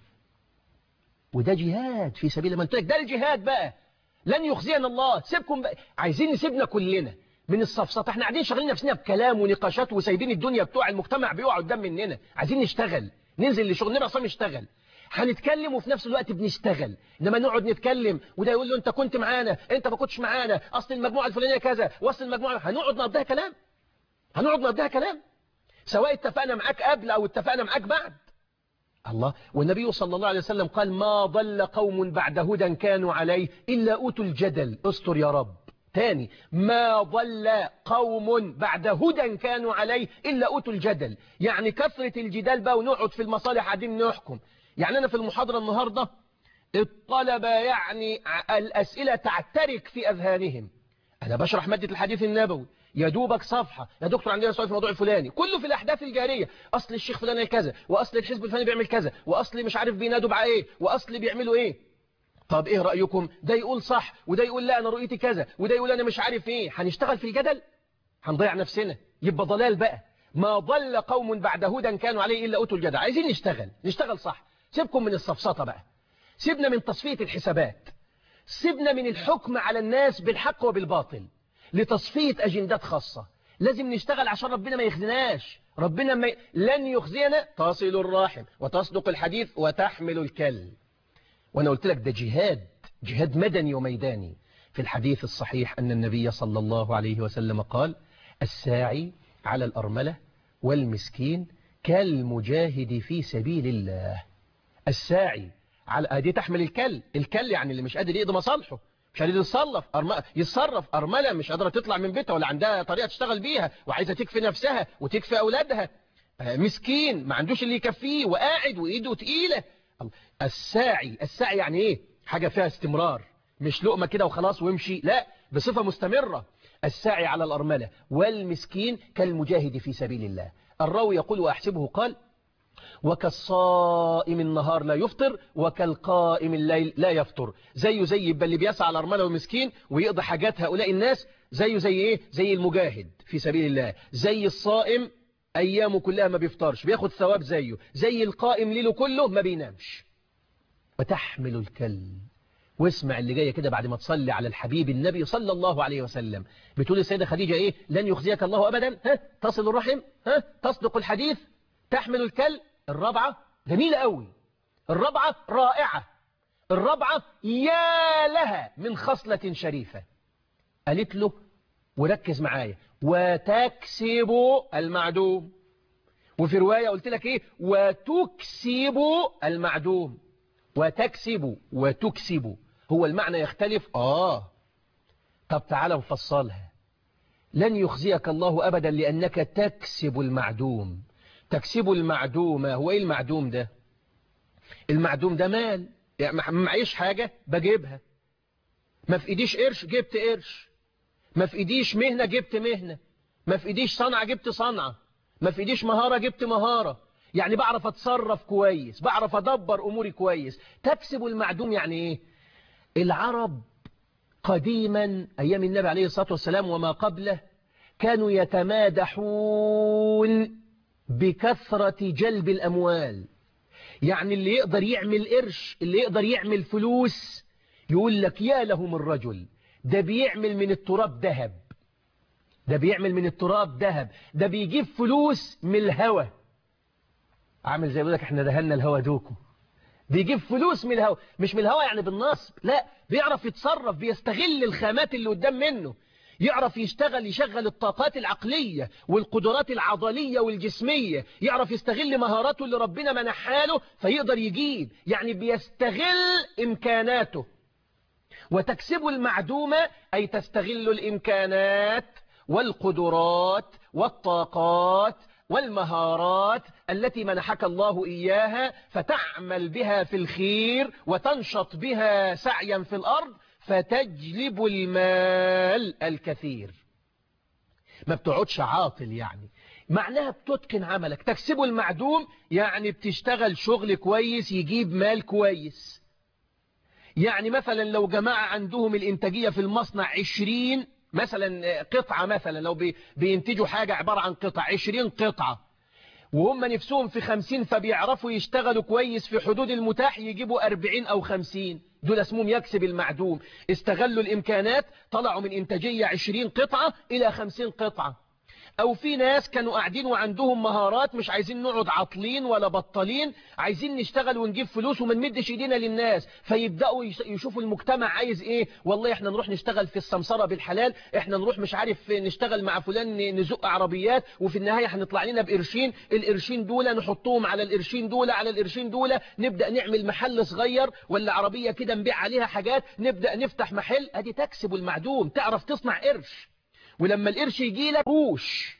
وده جهاد في سبيل من ده الجهاد بقى لن يخزينا الله سيبكم بقى. عايزين نسيبنا كلنا من الصفصات احنا قاعدين شغالين نفسنا بكلام ونقاشات وسايبين الدنيا بتوع المجتمع بيقع قدام مننا عايزين نشتغل ننزل لشغل نبقى اصلا نشتغل هنتكلم وفي نفس الوقت بنشتغل انما نقعد نتكلم وده يقول له انت كنت معانا انت ما كنتش معانا اصل المجموعه الفلانيه كذا واصل المجموعه هنقعد نقضيها كلام هنقعد نقضيها كلام سواء اتفقنا معاك قبل او اتفقنا معاك بعد الله والنبي صلى الله عليه وسلم قال ما ضل قوم بعد هدى كانوا عليه إلا أوتوا الجدل استر يا رب تاني ما ضل قوم بعد هدى كانوا عليه إلا أوتوا الجدل يعني كثرة الجدال بقى ونقعد في المصالح قاعدين نحكم يعني أنا في المحاضرة النهاردة الطلبة يعني ع- الأسئلة تعترك في أذهانهم أنا بشرح مادة الحديث النبوي يا دوبك صفحة يا دكتور عندنا سؤال في الموضوع الفلاني كله في الأحداث الجارية أصل الشيخ فلان كذا وأصل الحزب الفلاني بيعمل كذا وأصل مش عارف بينادوا بقى إيه وأصل بيعملوا إيه طب إيه رأيكم ده يقول صح وده يقول لا أنا رؤيتي كذا وده يقول أنا مش عارف إيه هنشتغل في الجدل هنضيع نفسنا يبقى ضلال بقى ما ضل قوم بعد هدى كانوا عليه إلا أوتوا الجدل عايزين نشتغل نشتغل صح سيبكم من الصفصطة بقى سيبنا من تصفية الحسابات سيبنا من الحكم على الناس بالحق وبالباطل لتصفية أجندات خاصة لازم نشتغل عشان ربنا ما يخزناش ربنا ما ي... لن يخزينا تصل الراحم وتصدق الحديث وتحمل الكل وأنا قلت لك ده جهاد جهاد مدني وميداني في الحديث الصحيح أن النبي صلى الله عليه وسلم قال الساعي على الأرملة والمسكين كالمجاهد في سبيل الله الساعي على دي تحمل الكل الكل يعني اللي مش قادر يقضي مصالحه مش قادر يتصرف أرم... يتصرف أرملة مش قادرة تطلع من بيتها ولا عندها طريقة تشتغل بيها وعايزة تكفي نفسها وتكفي أولادها مسكين ما عندوش اللي يكفيه وقاعد وإيده تقيلة الساعي الساعي يعني إيه حاجة فيها استمرار مش لقمة كده وخلاص وامشي لا بصفة مستمرة الساعي على الأرملة والمسكين كالمجاهد في سبيل الله الراوي يقول وأحسبه قال وكالصائم النهار لا يفطر وكالقائم الليل لا يفطر زيه زي يبقى اللي بيسعى على الأرملة والمسكين ويقضي حاجات هؤلاء الناس زيه زي ايه زي المجاهد في سبيل الله زي الصائم أيامه كلها ما بيفطرش بياخد ثواب زيه زي القائم ليله كله ما بينامش وتحمل الكل واسمع اللي جاية كده بعد ما تصلي على الحبيب النبي صلى الله عليه وسلم بتقول السيدة خديجة ايه لن يخزيك الله أبدا ها تصل الرحم ها تصدق الحديث تحمل الكل الرابعة جميلة قوي الرابعة رائعة الرابعة يا لها من خصلة شريفة قالت له وركز معايا وتكسب المعدوم وفي رواية قلت لك ايه وتكسب المعدوم وتكسب وتكسب هو المعنى يختلف آه طب تعالى نفصلها لن يخزيك الله أبدا لأنك تكسب المعدوم تكسب المعدوم هو إيه المعدوم ده المعدوم ده مال يعني ما معيش حاجة بجيبها ما في إيديش قرش جبت قرش ما في إيديش مهنة جبت مهنة ما في إيديش صنعة جبت صنعة ما في إيديش مهارة جبت مهارة يعني بعرف اتصرف كويس بعرف ادبر اموري كويس تكسب المعدوم يعني ايه العرب قديما ايام النبي عليه الصلاة والسلام وما قبله كانوا يتمادحون بكثرة جلب الاموال يعني اللي يقدر يعمل قرش اللي يقدر يعمل فلوس يقول لك يا له من رجل ده بيعمل من التراب ذهب ده بيعمل من التراب ذهب ده بيجيب فلوس من الهوى عامل زي بيقول لك احنا دهنا الهوا دوكو بيجيب فلوس من الهوا مش من الهوا يعني بالنصب لا بيعرف يتصرف بيستغل الخامات اللي قدام منه يعرف يشتغل يشغل الطاقات العقلية والقدرات العضلية والجسمية يعرف يستغل مهاراته اللي ربنا منحها له فيقدر يجيب يعني بيستغل إمكاناته وتكسب المعدومة أي تستغل الإمكانات والقدرات والطاقات والمهارات التي منحك الله إياها فتعمل بها في الخير وتنشط بها سعيا في الأرض فتجلب المال الكثير ما بتقعدش عاطل يعني معناها بتتقن عملك تكسب المعدوم يعني بتشتغل شغل كويس يجيب مال كويس يعني مثلا لو جماعة عندهم الإنتاجية في المصنع عشرين مثلا قطعة مثلا لو بينتجوا حاجة عبارة عن قطع عشرين قطعة وهم نفسهم في خمسين فبيعرفوا يشتغلوا كويس في حدود المتاح يجيبوا أربعين أو خمسين دول اسمهم يكسب المعدوم استغلوا الإمكانات طلعوا من إنتاجية عشرين قطعة إلى خمسين قطعة أو في ناس كانوا قاعدين وعندهم مهارات مش عايزين نقعد عاطلين ولا بطلين عايزين نشتغل ونجيب فلوس وما نمدش ايدينا للناس فيبدأوا يشوفوا المجتمع عايز ايه والله احنا نروح نشتغل في السمسرة بالحلال احنا نروح مش عارف نشتغل مع فلان نزق عربيات وفي النهاية هنطلع لنا بقرشين القرشين دول نحطهم على القرشين دول على القرشين دول نبدأ نعمل محل صغير ولا عربية كده نبيع عليها حاجات نبدأ نفتح محل ادي تكسب المعدوم تعرف تصنع قرش ولما القرش يجي لك روش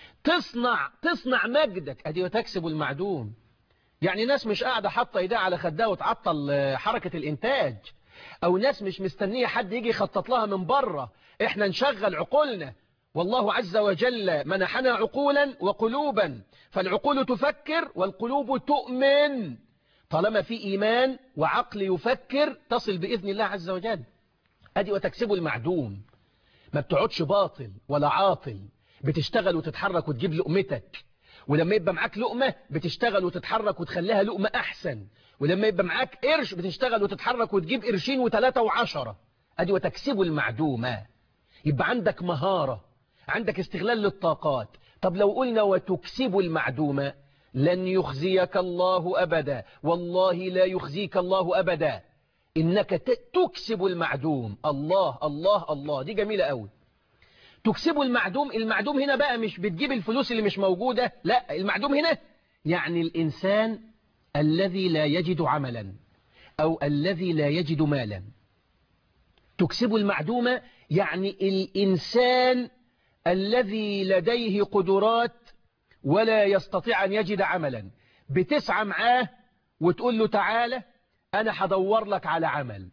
تصنع تصنع مجدك ادي وتكسب المعدوم يعني ناس مش قاعدة حاطة ايديها على خدها وتعطل حركة الانتاج او ناس مش مستنية حد يجي يخطط لها من بره احنا نشغل عقولنا والله عز وجل منحنا عقولا وقلوبا فالعقول تفكر والقلوب تؤمن طالما في ايمان وعقل يفكر تصل باذن الله عز وجل ادي وتكسب المعدوم ما بتقعدش باطل ولا عاطل بتشتغل وتتحرك وتجيب لقمتك ولما يبقى معاك لقمة بتشتغل وتتحرك وتخليها لقمة أحسن ولما يبقى معاك قرش بتشتغل وتتحرك وتجيب قرشين وثلاثة وعشرة أدي وتكسب المعدومة يبقى عندك مهارة عندك استغلال للطاقات طب لو قلنا وتكسب المعدومة لن يخزيك الله أبدا والله لا يخزيك الله أبدا إنك تكسب المعدوم الله الله الله دي جميلة قوي تكسب المعدوم المعدوم هنا بقى مش بتجيب الفلوس اللي مش موجودة لا المعدوم هنا يعني الإنسان الذي لا يجد عملا أو الذي لا يجد مالا تكسب المعدومة يعني الإنسان الذي لديه قدرات ولا يستطيع أن يجد عملا بتسعى معاه وتقول له تعالى أنا هدور لك على عمل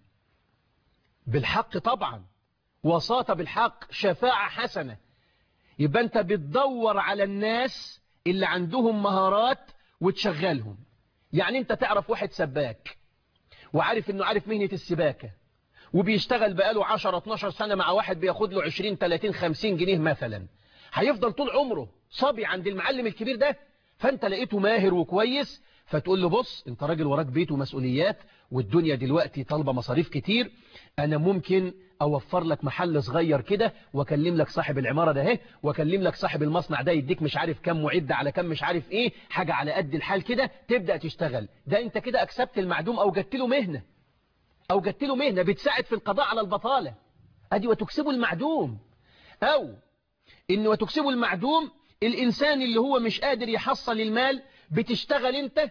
بالحق طبعا وساطة بالحق شفاعة حسنة يبقى أنت بتدور على الناس اللي عندهم مهارات وتشغلهم يعني أنت تعرف واحد سباك وعارف أنه عارف مهنة السباكة وبيشتغل بقاله 10-12 سنة مع واحد بياخد له 20-30-50 جنيه مثلا هيفضل طول عمره صبي عند المعلم الكبير ده فانت لقيته ماهر وكويس فتقول له بص انت راجل وراك بيت ومسؤوليات والدنيا دلوقتي طالبة مصاريف كتير انا ممكن اوفر لك محل صغير كده واكلم لك صاحب العمارة ده اهي واكلم لك صاحب المصنع ده يديك مش عارف كم معدة على كم مش عارف ايه حاجة على قد الحال كده تبدأ تشتغل ده انت كده اكسبت المعدوم او جدت له مهنة او جدت له مهنة بتساعد في القضاء على البطالة ادي وتكسبه المعدوم او ان وتكسبه المعدوم الإنسان اللي هو مش قادر يحصل المال بتشتغل انت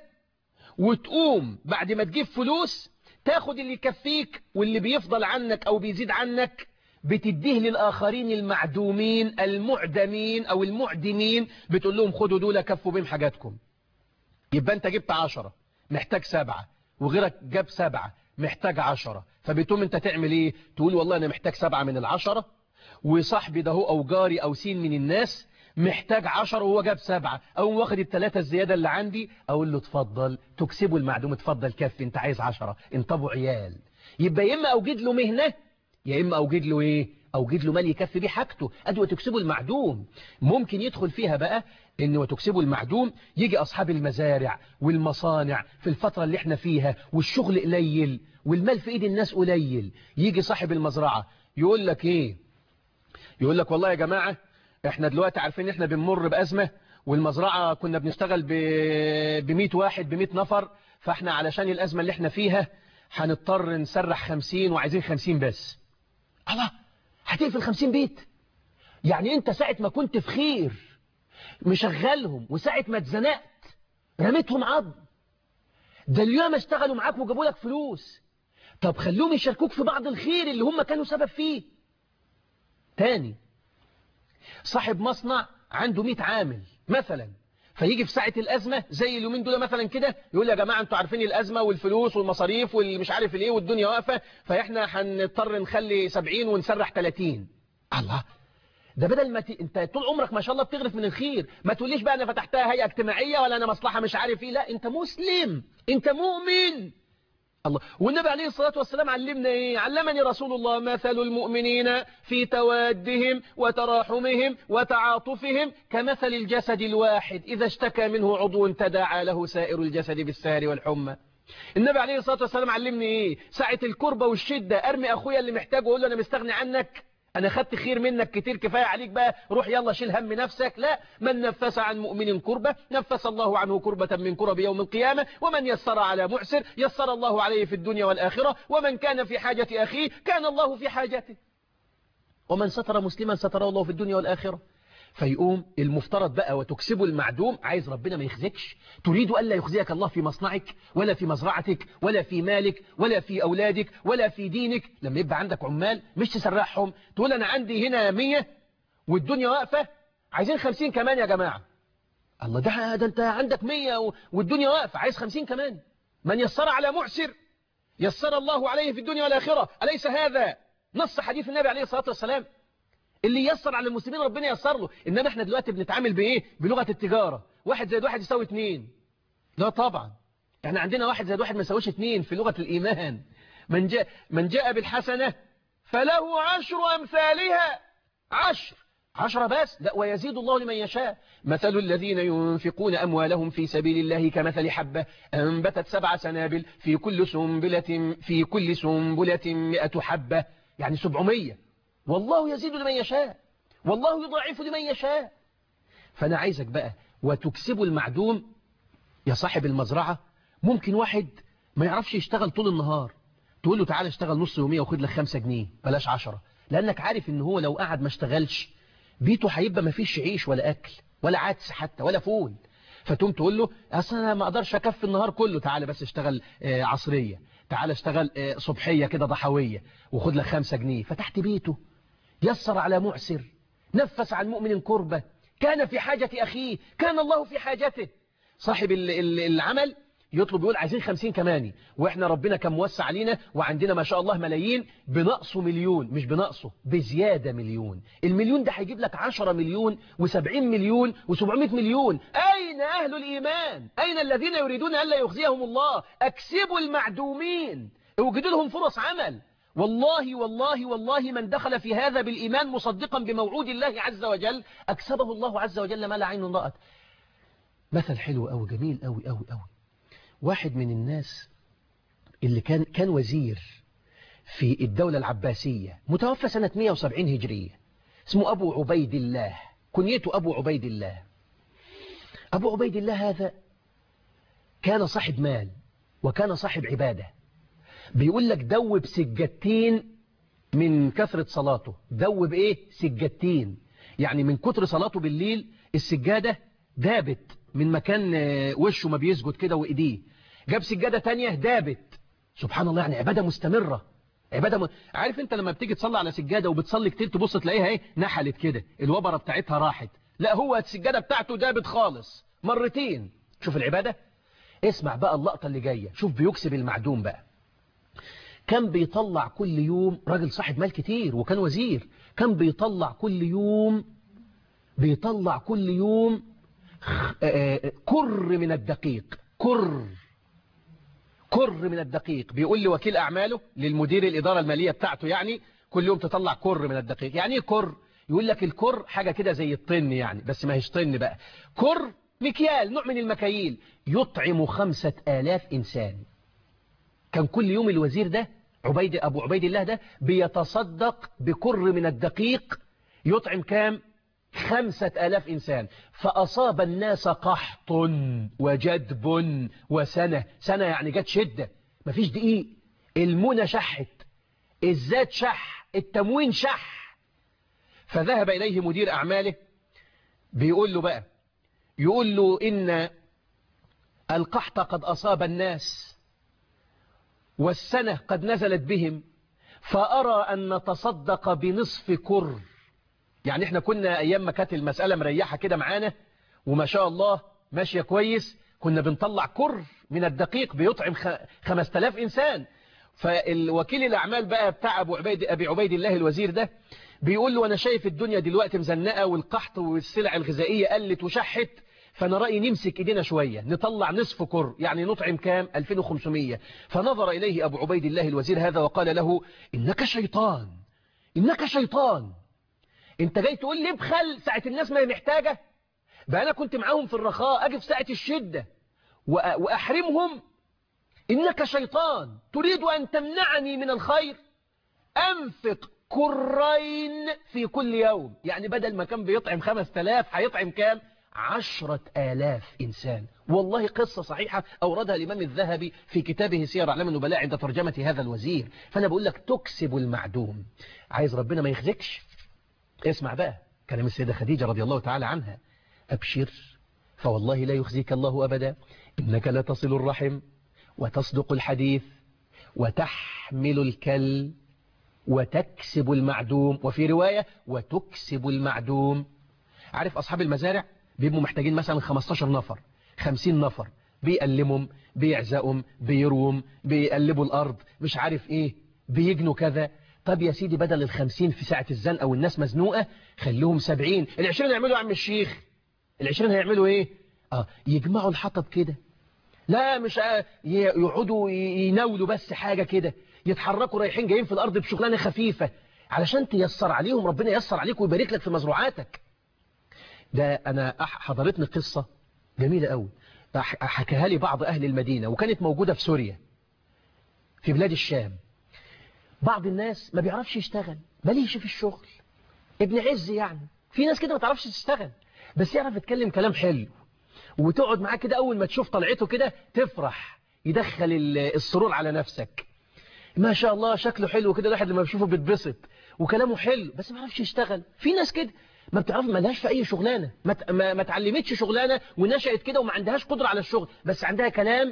وتقوم بعد ما تجيب فلوس تاخد اللي يكفيك واللي بيفضل عنك أو بيزيد عنك بتديه للآخرين المعدومين المعدمين أو المعدمين بتقول لهم خدوا دول كفوا بهم حاجاتكم يبقى انت جبت عشرة محتاج سبعة وغيرك جاب سبعة محتاج عشرة فبتقوم انت تعمل ايه تقول والله انا محتاج سبعة من العشرة وصاحبي ده هو او جاري او سين من الناس محتاج عشر وهو جاب سبعة أو واخد التلاتة الزيادة اللي عندي أقول له اتفضل تكسبه المعدوم اتفضل كفي انت عايز عشرة انت ابو عيال يبقى يا إما أوجد له مهنة يا إما أوجد له إيه أوجد له مال يكفي بيه حاجته أدوى تكسبه المعدوم ممكن يدخل فيها بقى إن وتكسبه المعدوم يجي أصحاب المزارع والمصانع في الفترة اللي احنا فيها والشغل قليل والمال في إيد الناس قليل يجي صاحب المزرعة يقول لك إيه يقول لك والله يا جماعة احنا دلوقتي عارفين ان احنا بنمر بأزمة والمزرعة كنا بنشتغل ب 100 واحد ب 100 نفر فاحنا علشان الأزمة اللي احنا فيها هنضطر نسرح 50 وعايزين 50 بس الله هتقفل 50 بيت يعني انت ساعة ما كنت في خير مشغلهم وساعة ما اتزنقت رميتهم عض ده اليوم اشتغلوا معاك وجابوا لك فلوس طب خلوهم يشاركوك في بعض الخير اللي هم كانوا سبب فيه تاني صاحب مصنع عنده 100 عامل مثلا فيجي في ساعة الأزمة زي اليومين دول مثلا كده يقول يا جماعة انتوا عارفين الأزمة والفلوس والمصاريف والمش عارف الايه والدنيا واقفة فاحنا هنضطر نخلي 70 ونسرح 30 الله ده بدل ما ت... انت طول عمرك ما شاء الله بتغرف من الخير ما تقوليش بقى انا فتحتها هيئة اجتماعية ولا انا مصلحة مش عارف ايه لا انت مسلم انت مؤمن الله والنبي عليه الصلاة والسلام علمنا ايه علمني رسول الله مثل المؤمنين في توادهم وتراحمهم وتعاطفهم كمثل الجسد الواحد إذا اشتكى منه عضو تداعى له سائر الجسد بالسهر والحمى النبي عليه الصلاة والسلام علمني ايه ساعة الكربة والشدة ارمي اخويا اللي محتاجه واقول له انا مستغني عنك انا خدت خير منك كتير كفاية عليك بقى روح يلا شيل هم نفسك لا من نفس عن مؤمن كربة نفس الله عنه كربة من كرب يوم القيامة ومن يسر على معسر يسر الله عليه في الدنيا والآخرة ومن كان في حاجة أخيه كان الله في حاجته ومن ستر مسلما ستره الله في الدنيا والآخرة فيقوم المفترض بقى وتكسبه المعدوم عايز ربنا ما يخزيكش تريد ألا يخزيك الله في مصنعك ولا في مزرعتك ولا في مالك ولا في أولادك ولا في دينك لما يبقى عندك عمال مش تسرحهم تقول أنا عندي هنا مية والدنيا واقفة عايزين خمسين كمان يا جماعة الله ده, ده أنت عندك مية والدنيا واقفة عايز خمسين كمان من يسر على معسر يسر الله عليه في الدنيا والآخرة أليس هذا نص حديث النبي عليه الصلاة والسلام اللي يسر على المسلمين ربنا يسر له إنما احنا دلوقتي بنتعامل بإيه بلغة التجارة واحد زائد واحد يساوي اتنين لا طبعا احنا عندنا واحد زائد واحد ما يساويش اتنين في لغة الإيمان من جاء, من جاء بالحسنة فله عشر أمثالها عشر عشرة بس لا ويزيد الله لمن يشاء مثل الذين ينفقون أموالهم في سبيل الله كمثل حبة أنبتت سبع سنابل في كل سنبلة في كل سنبلة مئة حبة يعني سبعمية والله يزيد لمن يشاء والله يضاعف لمن يشاء فأنا عايزك بقى وتكسب المعدوم يا صاحب المزرعة ممكن واحد ما يعرفش يشتغل طول النهار تقول له تعالى اشتغل نص يومية وخد لك خمسة جنيه بلاش عشرة لأنك عارف ان هو لو قعد ما اشتغلش بيته هيبقى ما فيش عيش ولا أكل ولا عدس حتى ولا فول فتقوم تقول له اصل انا ما اقدرش اكفي النهار كله تعالى بس اشتغل آه، عصرية تعالى اشتغل آه، صبحية كده ضحوية وخد لك خمسة جنيه فتحت بيته يسر على معسر نفس عن مؤمن كربة كان في حاجة أخيه كان الله في حاجته صاحب ال- ال- العمل يطلب يقول عايزين خمسين كماني واحنا ربنا كان موسع علينا وعندنا ما شاء الله ملايين بنقصه مليون مش بنقصه بزيادة مليون المليون ده هيجيب لك عشرة مليون وسبعين مليون وسبعمائة مليون أين أهل الإيمان أين الذين يريدون ألا يخزيهم الله أكسبوا المعدومين اوجدوا لهم فرص عمل والله والله والله من دخل في هذا بالإيمان مصدقا بموعود الله عز وجل أكسبه الله عز وجل ما لا عين رأت مثل حلو أوي جميل أوي أوي أوي واحد من الناس اللي كان كان وزير في الدولة العباسية متوفى سنة 170 هجرية اسمه أبو عبيد الله كنيته أبو عبيد الله أبو عبيد الله هذا كان صاحب مال وكان صاحب عبادة بيقول لك دوب سجتين من كثرة صلاته دوب ايه سجتين يعني من كتر صلاته بالليل السجادة دابت من مكان آه، وشه ما بيسجد كده وايديه جاب سجادة تانية دابت سبحان الله يعني عبادة مستمرة عبادة م... عارف انت لما بتيجي تصلي على سجادة وبتصلي كتير تبص تلاقيها ايه نحلت كده الوبرة بتاعتها راحت لا هو السجادة بتاعته دابت خالص مرتين شوف العبادة اسمع بقى اللقطة اللي جاية شوف بيكسب المعدوم بقى كان بيطلع كل يوم راجل صاحب مال كتير وكان وزير كان بيطلع كل يوم بيطلع كل يوم خ- آه، كر من الدقيق كر كر من الدقيق بيقول لي وكيل أعماله للمدير الإدارة المالية بتاعته يعني كل يوم تطلع كر من الدقيق يعني ايه كر يقول لك الكر حاجة كده زي الطن يعني بس ما هيش طن بقى كر مكيال نوع من المكاييل يطعم خمسة آلاف إنسان كان كل يوم الوزير ده عبيد أبو عبيد الله ده بيتصدق بكر من الدقيق يطعم كام خمسة آلاف إنسان فأصاب الناس قحط وجدب وسنة سنة يعني جت شدة مفيش دقيق المنى شحت الزاد شح التموين شح فذهب إليه مدير أعماله بيقول له بقى يقول له إن القحط قد أصاب الناس والسنة قد نزلت بهم فأرى أن نتصدق بنصف كر يعني احنا كنا أيام ما كانت المسألة مريحة كده معانا وما شاء الله ماشية كويس كنا بنطلع كر من الدقيق بيطعم خ- 5000 إنسان فالوكيل الأعمال بقى بتاع أبو عبيد أبي عبيد الله الوزير ده بيقول له أنا شايف الدنيا دلوقتي مزنقة والقحط والسلع الغذائية قلت وشحت فأنا رأيي نمسك إيدينا شوية نطلع نصف كر يعني نطعم كام 2500 فنظر إليه أبو عبيد الله الوزير هذا وقال له إنك شيطان إنك شيطان انت جاي تقول لي ابخل ساعة الناس ما هي محتاجة بقى انا كنت معاهم في الرخاء اجي في ساعة الشدة وأ- واحرمهم انك شيطان تريد ان تمنعني من الخير انفق كرين في كل يوم يعني بدل ما كان بيطعم خمس تلاف هيطعم كام عشرة آلاف إنسان والله قصة صحيحة أوردها الإمام الذهبي في كتابه سير أعلام النبلاء عند ترجمة هذا الوزير فأنا بقول لك تكسب المعدوم عايز ربنا ما يخزكش اسمع بقى كلام السيدة خديجة رضي الله تعالى عنها أبشر فوالله لا يخزيك الله أبدا إنك لا تصل الرحم وتصدق الحديث وتحمل الكل وتكسب المعدوم وفي رواية وتكسب المعدوم عارف أصحاب المزارع بيبقوا محتاجين مثلا 15 نفر 50 نفر بيقلمهم بيعزقهم بيروم بيقلبوا الأرض مش عارف إيه بيجنوا كذا طب يا سيدي بدل الخمسين في ساعة الزنقة والناس مزنوقة خليهم سبعين العشرين هيعملوا يا عم الشيخ العشرين هيعملوا ايه اه يجمعوا الحطب كده لا مش آه، ي- يقعدوا ي- يناولوا بس حاجة كده يتحركوا رايحين جايين في الأرض بشغلانة خفيفة علشان تيسر عليهم ربنا ييسر عليك ويبارك لك في مزروعاتك ده أنا أح- حضرتني قصة جميلة قوي أح- حكاها لي بعض أهل المدينة وكانت موجودة في سوريا في بلاد الشام بعض الناس ما بيعرفش يشتغل ماليش في الشغل ابن عز يعني في ناس كده ما تعرفش تشتغل بس يعرف يتكلم كلام حلو وتقعد معاه كده أول ما تشوف طلعته كده تفرح يدخل ال- السرور على نفسك ما شاء الله شكله حلو كده الواحد لما بيشوفه بيتبسط وكلامه حلو بس ما يعرفش يشتغل في ناس كده ما بتعرف ما لهاش في اي شغلانه ما ت- ما, ما اتعلمتش شغلانه ونشأت كده وما عندهاش قدره على الشغل بس عندها كلام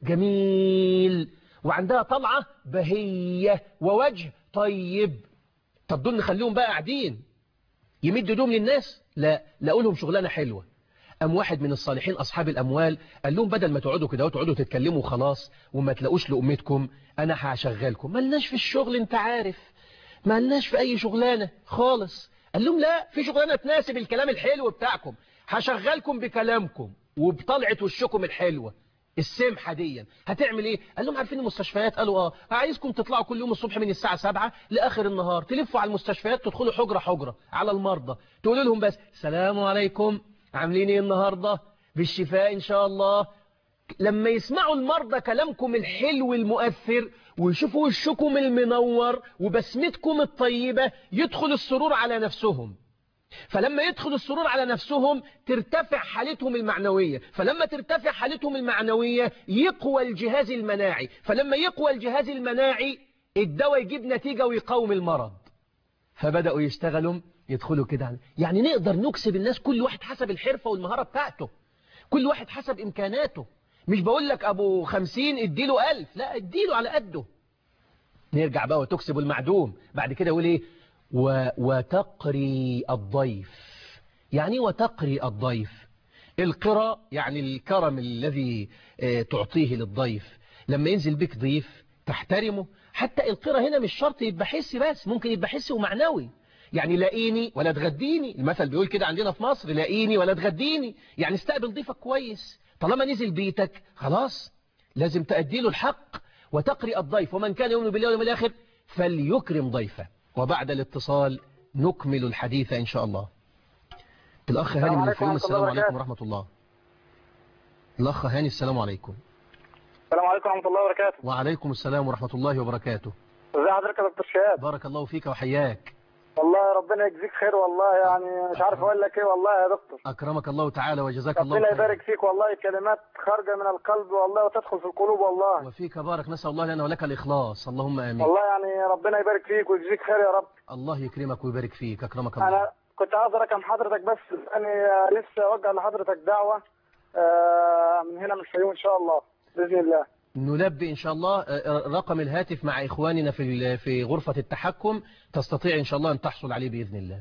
جميل وعندها طلعه بهيه ووجه طيب طب دول نخليهم بقى قاعدين يمد ايدهم للناس لا لاقوا لهم شغلانه حلوه أم واحد من الصالحين أصحاب الأموال قال لهم بدل ما تقعدوا كده وتقعدوا تتكلموا خلاص وما تلاقوش لأمتكم أنا هشغلكم ملناش في الشغل أنت عارف ملناش في أي شغلانة خالص قال لهم لا في شغلانة تناسب الكلام الحلو بتاعكم هشغلكم بكلامكم وبطلعة وشكم الحلوة السمحة دي هتعمل ايه قال لهم عارفين المستشفيات قالوا اه عايزكم تطلعوا كل يوم الصبح من الساعة 7 لآخر النهار تلفوا على المستشفيات تدخلوا حجرة حجرة على المرضى تقولوا لهم بس سلام عليكم عاملين ايه النهاردة بالشفاء ان شاء الله لما يسمعوا المرضى كلامكم الحلو المؤثر ويشوفوا وشكم المنور وبسمتكم الطيبة يدخل السرور على نفسهم فلما يدخل السرور على نفسهم ترتفع حالتهم المعنوية فلما ترتفع حالتهم المعنوية يقوى الجهاز المناعي فلما يقوى الجهاز المناعي الدواء يجيب نتيجة ويقاوم المرض فبدأوا يشتغلوا يدخلوا كده يعني نقدر نكسب الناس كل واحد حسب الحرفة والمهارة بتاعته كل واحد حسب إمكاناته مش بقول لك أبو خمسين اديله ألف لا اديله على قده نرجع بقى وتكسب المعدوم بعد كده يقول ايه و... وتقري الضيف يعني وتقري الضيف القرى يعني الكرم الذي آه، تعطيه للضيف لما ينزل بك ضيف تحترمه حتى القرى هنا مش شرط يبقى حسي بس ممكن يبقى حسي ومعنوي يعني لاقيني ولا تغديني المثل بيقول كده عندنا في مصر لاقيني ولا تغديني يعني استقبل ضيفك كويس طالما نزل بيتك خلاص لازم تأدي له الحق وتقري الضيف ومن كان يؤمن بالله واليوم الآخر فليكرم ضيفه وبعد الاتصال نكمل الحديث إن شاء الله الأخ هاني من الفيوم السلام عليكم ورحمة الله الأخ هاني السلام عليكم السلام عليكم ورحمة الله وبركاته وعليكم السلام ورحمة الله وبركاته ازي حضرتك يا دكتور شهاب بارك الله فيك وحياك والله ربنا يجزيك خير والله يعني مش عارف اقول لك ايه والله يا دكتور أكرمك الله تعالى وجزاك الله ربنا خيرا. يبارك فيك والله كلمات خارجة من القلب والله وتدخل في القلوب والله وفيك بارك نسأل الله لنا ولك الإخلاص اللهم آمين والله يعني ربنا يبارك فيك ويجزيك خير يا رب الله يكرمك ويبارك فيك أكرمك الله انا كنت عاوز ارقم حضرتك بس يعني لسه اوجه لحضرتك دعوة آه، من هنا من الفيوم ان شاء الله باذن الله نلبي إن شاء الله آه، رقم الهاتف مع إخواننا في ال- في غرفة التحكم تستطيع إن شاء الله أن تحصل عليه بإذن الله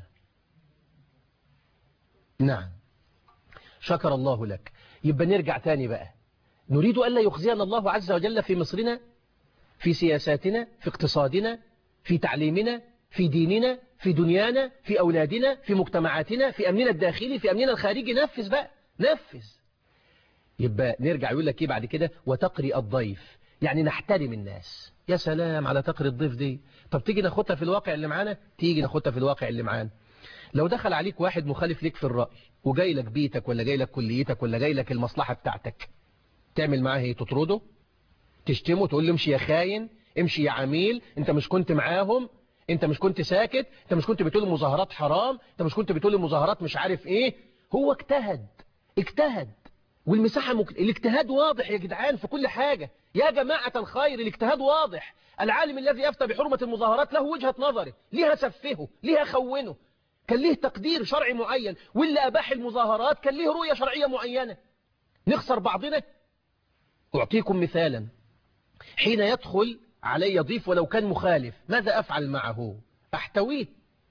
نعم شكر الله لك يبقى نرجع تاني بقى نريد ألا يخزينا الله عز وجل في مصرنا في سياساتنا في اقتصادنا في تعليمنا في ديننا في دنيانا في أولادنا في مجتمعاتنا في أمننا الداخلي في أمننا الخارجي نفذ بقى نفذ يبقى نرجع يقول لك ايه بعد كده وتقري الضيف يعني نحترم الناس يا سلام على تقري الضيف دي طب تيجي ناخدها في الواقع اللي معانا تيجي ناخدها في الواقع اللي معانا لو دخل عليك واحد مخالف ليك في الرأي وجاي لك بيتك ولا جاي لك كليتك ولا جاي لك المصلحة بتاعتك تعمل معاه ايه تطرده تشتمه تقول له امشي يا خاين امشي يا عميل انت مش كنت معاهم انت مش كنت ساكت انت مش كنت بتقول المظاهرات حرام انت مش كنت بتقول المظاهرات مش عارف ايه هو اجتهد اجتهد والمساحة مك... الاجتهاد واضح يا جدعان في كل حاجة يا جماعة الخير الاجتهاد واضح العالم الذي يفتى بحرمة المظاهرات له وجهة نظره ليها سفهه ليها خونه كان ليه تقدير شرعي معين واللي أباح المظاهرات كان ليه رؤية شرعية معينة نخسر بعضنا أعطيكم مثالا حين يدخل علي ضيف ولو كان مخالف ماذا أفعل معه أحتويه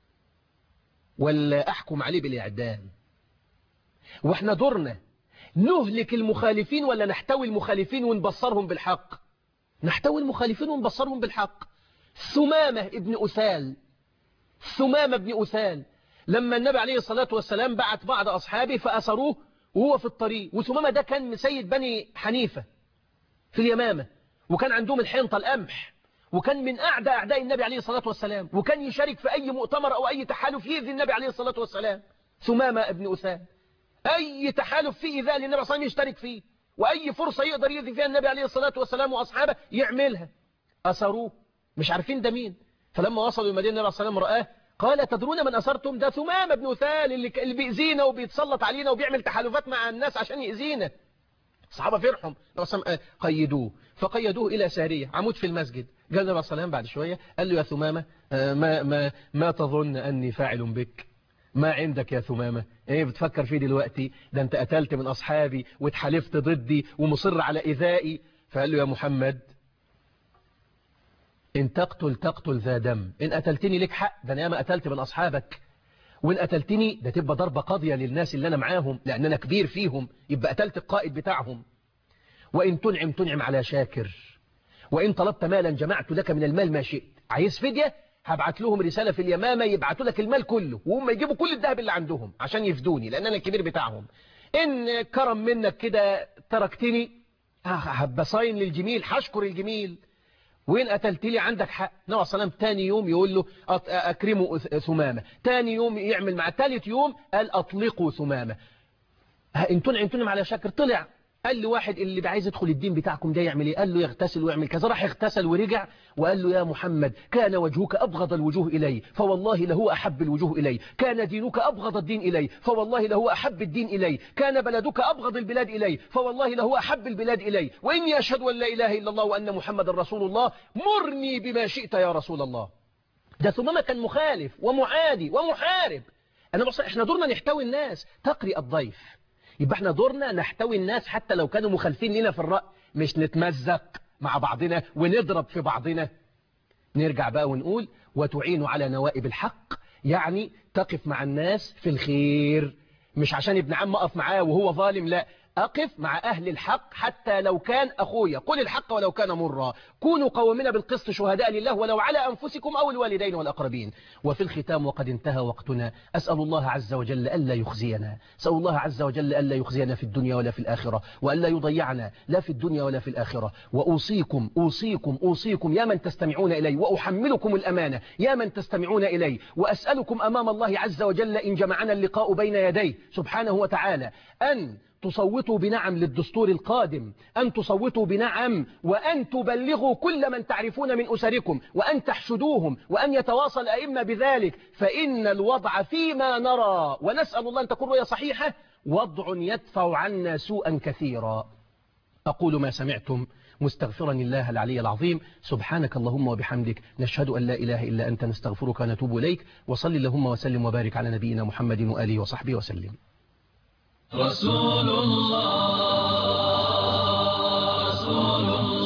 ولا أحكم عليه بالإعدام وإحنا دورنا نهلك المخالفين ولا نحتوي المخالفين ونبصرهم بالحق نحتوي المخالفين ونبصرهم بالحق ثمامة ابن أسال ثمامة ابن أسال لما النبي عليه الصلاة والسلام بعت بعض أصحابه فأسروه وهو في الطريق وثمامة ده كان من سيد بني حنيفة في اليمامة وكان عندهم الحنطة القمح وكان من أعدى أعداء النبي عليه الصلاة والسلام وكان يشارك في أي مؤتمر أو أي تحالف يؤذي النبي عليه الصلاة والسلام ثمامة ابن أسام أي تحالف فيه إيذاء للنبي صلى الله عليه وسلم يشترك فيه وأي فرصة يقدر يؤذي فيها النبي عليه الصلاة والسلام وأصحابه يعملها أسروه مش عارفين ده مين فلما وصلوا المدينة النبي صلى الله عليه وسلم رآه قال تدرون من أسرتم ده ثمامة ابن أثال اللي, اللي بيأذينا وبيتسلط علينا وبيعمل تحالفات مع الناس عشان يأذينا الصحابة فرحهم قيدوه فقيدوه إلى سارية عمود في المسجد قال النبي صلى الله عليه وسلم بعد شوية قال له يا ثمامة ما, ما, ما تظن أني فاعل بك ما عندك يا ثمامة ايه بتفكر فيه دلوقتي ده انت قتلت من أصحابي واتحالفت ضدي ومصر على إذائي فقال له يا محمد إن تقتل تقتل ذا دم إن قتلتني لك حق ده أنا ما قتلت من أصحابك وإن قتلتني ده تبقى ضربة قاضية للناس اللي أنا معاهم لأن أنا كبير فيهم يبقى قتلت القائد بتاعهم وإن تنعم تنعم على شاكر وإن طلبت مالا جمعت لك من المال ما شئت عايز فدية هبعت لهم رسالة في اليمامة يبعتوا لك المال كله وهم يجيبوا كل الذهب اللي عندهم عشان يفدوني لأن أنا الكبير بتاعهم إن كرم منك كده تركتني هبصاين للجميل هشكر الجميل وين قتلت لي عندك حق نبي صلى الله تاني يوم يقول له أكرموا ثمامة تاني يوم يعمل مع ثالث يوم قال أطلقوا ثمامة انتون انتون على شاكر طلع قال له واحد اللي عايز يدخل الدين بتاعكم ده يعمل ايه قال له يغتسل ويعمل كذا راح اغتسل ورجع وقال له يا محمد كان وجهك أبغض الوجوه إلي فوالله له أحب الوجوه إلي كان دينك أبغض الدين إلي فوالله له أحب الدين إلي كان بلدك أبغض البلاد إلي فوالله له أحب البلاد إلي وإني أشهد أن لا إله إلا الله وأن محمد رسول الله مرني بما شئت يا رسول الله ده ثمامة كان مخالف ومعادي ومحارب أنا بصر إحنا دورنا نحتوي الناس تقري الضيف يبقى احنا دورنا نحتوي الناس حتى لو كانوا مخالفين لنا في الرأي مش نتمزق مع بعضنا ونضرب في بعضنا نرجع بقى ونقول وتعين على نوائب الحق يعني تقف مع الناس في الخير مش عشان ابن عم أقف معاه وهو ظالم لا أقف مع أهل الحق حتى لو كان أخويا قل الحق ولو كان مرا كونوا قوامنا بالقسط شهداء لله ولو على أنفسكم أو الوالدين والأقربين وفي الختام وقد انتهى وقتنا أسأل الله عز وجل ألا يخزينا أسأل الله عز وجل ألا يخزينا في الدنيا ولا في الآخرة وألا يضيعنا لا في الدنيا ولا في الآخرة وأوصيكم أوصيكم أوصيكم يا من تستمعون إلي وأحملكم الأمانة يا من تستمعون إلي وأسألكم أمام الله عز وجل إن جمعنا اللقاء بين يديه سبحانه وتعالى أن تصوتوا بنعم للدستور القادم أن تصوتوا بنعم وأن تبلغوا كل من تعرفون من أسركم وأن تحشدوهم وأن يتواصل أئمة بذلك فإن الوضع فيما نرى ونسأل الله أن تكون رؤية صحيحة وضع يدفع عنا سوءا كثيرا أقول ما سمعتم مستغفرا الله العلي العظيم سبحانك اللهم وبحمدك نشهد أن لا إله إلا أنت نستغفرك ونتوب إليك وصل اللهم وسلم وبارك على نبينا محمد وآله وصحبه وسلم رسول الله رسول الله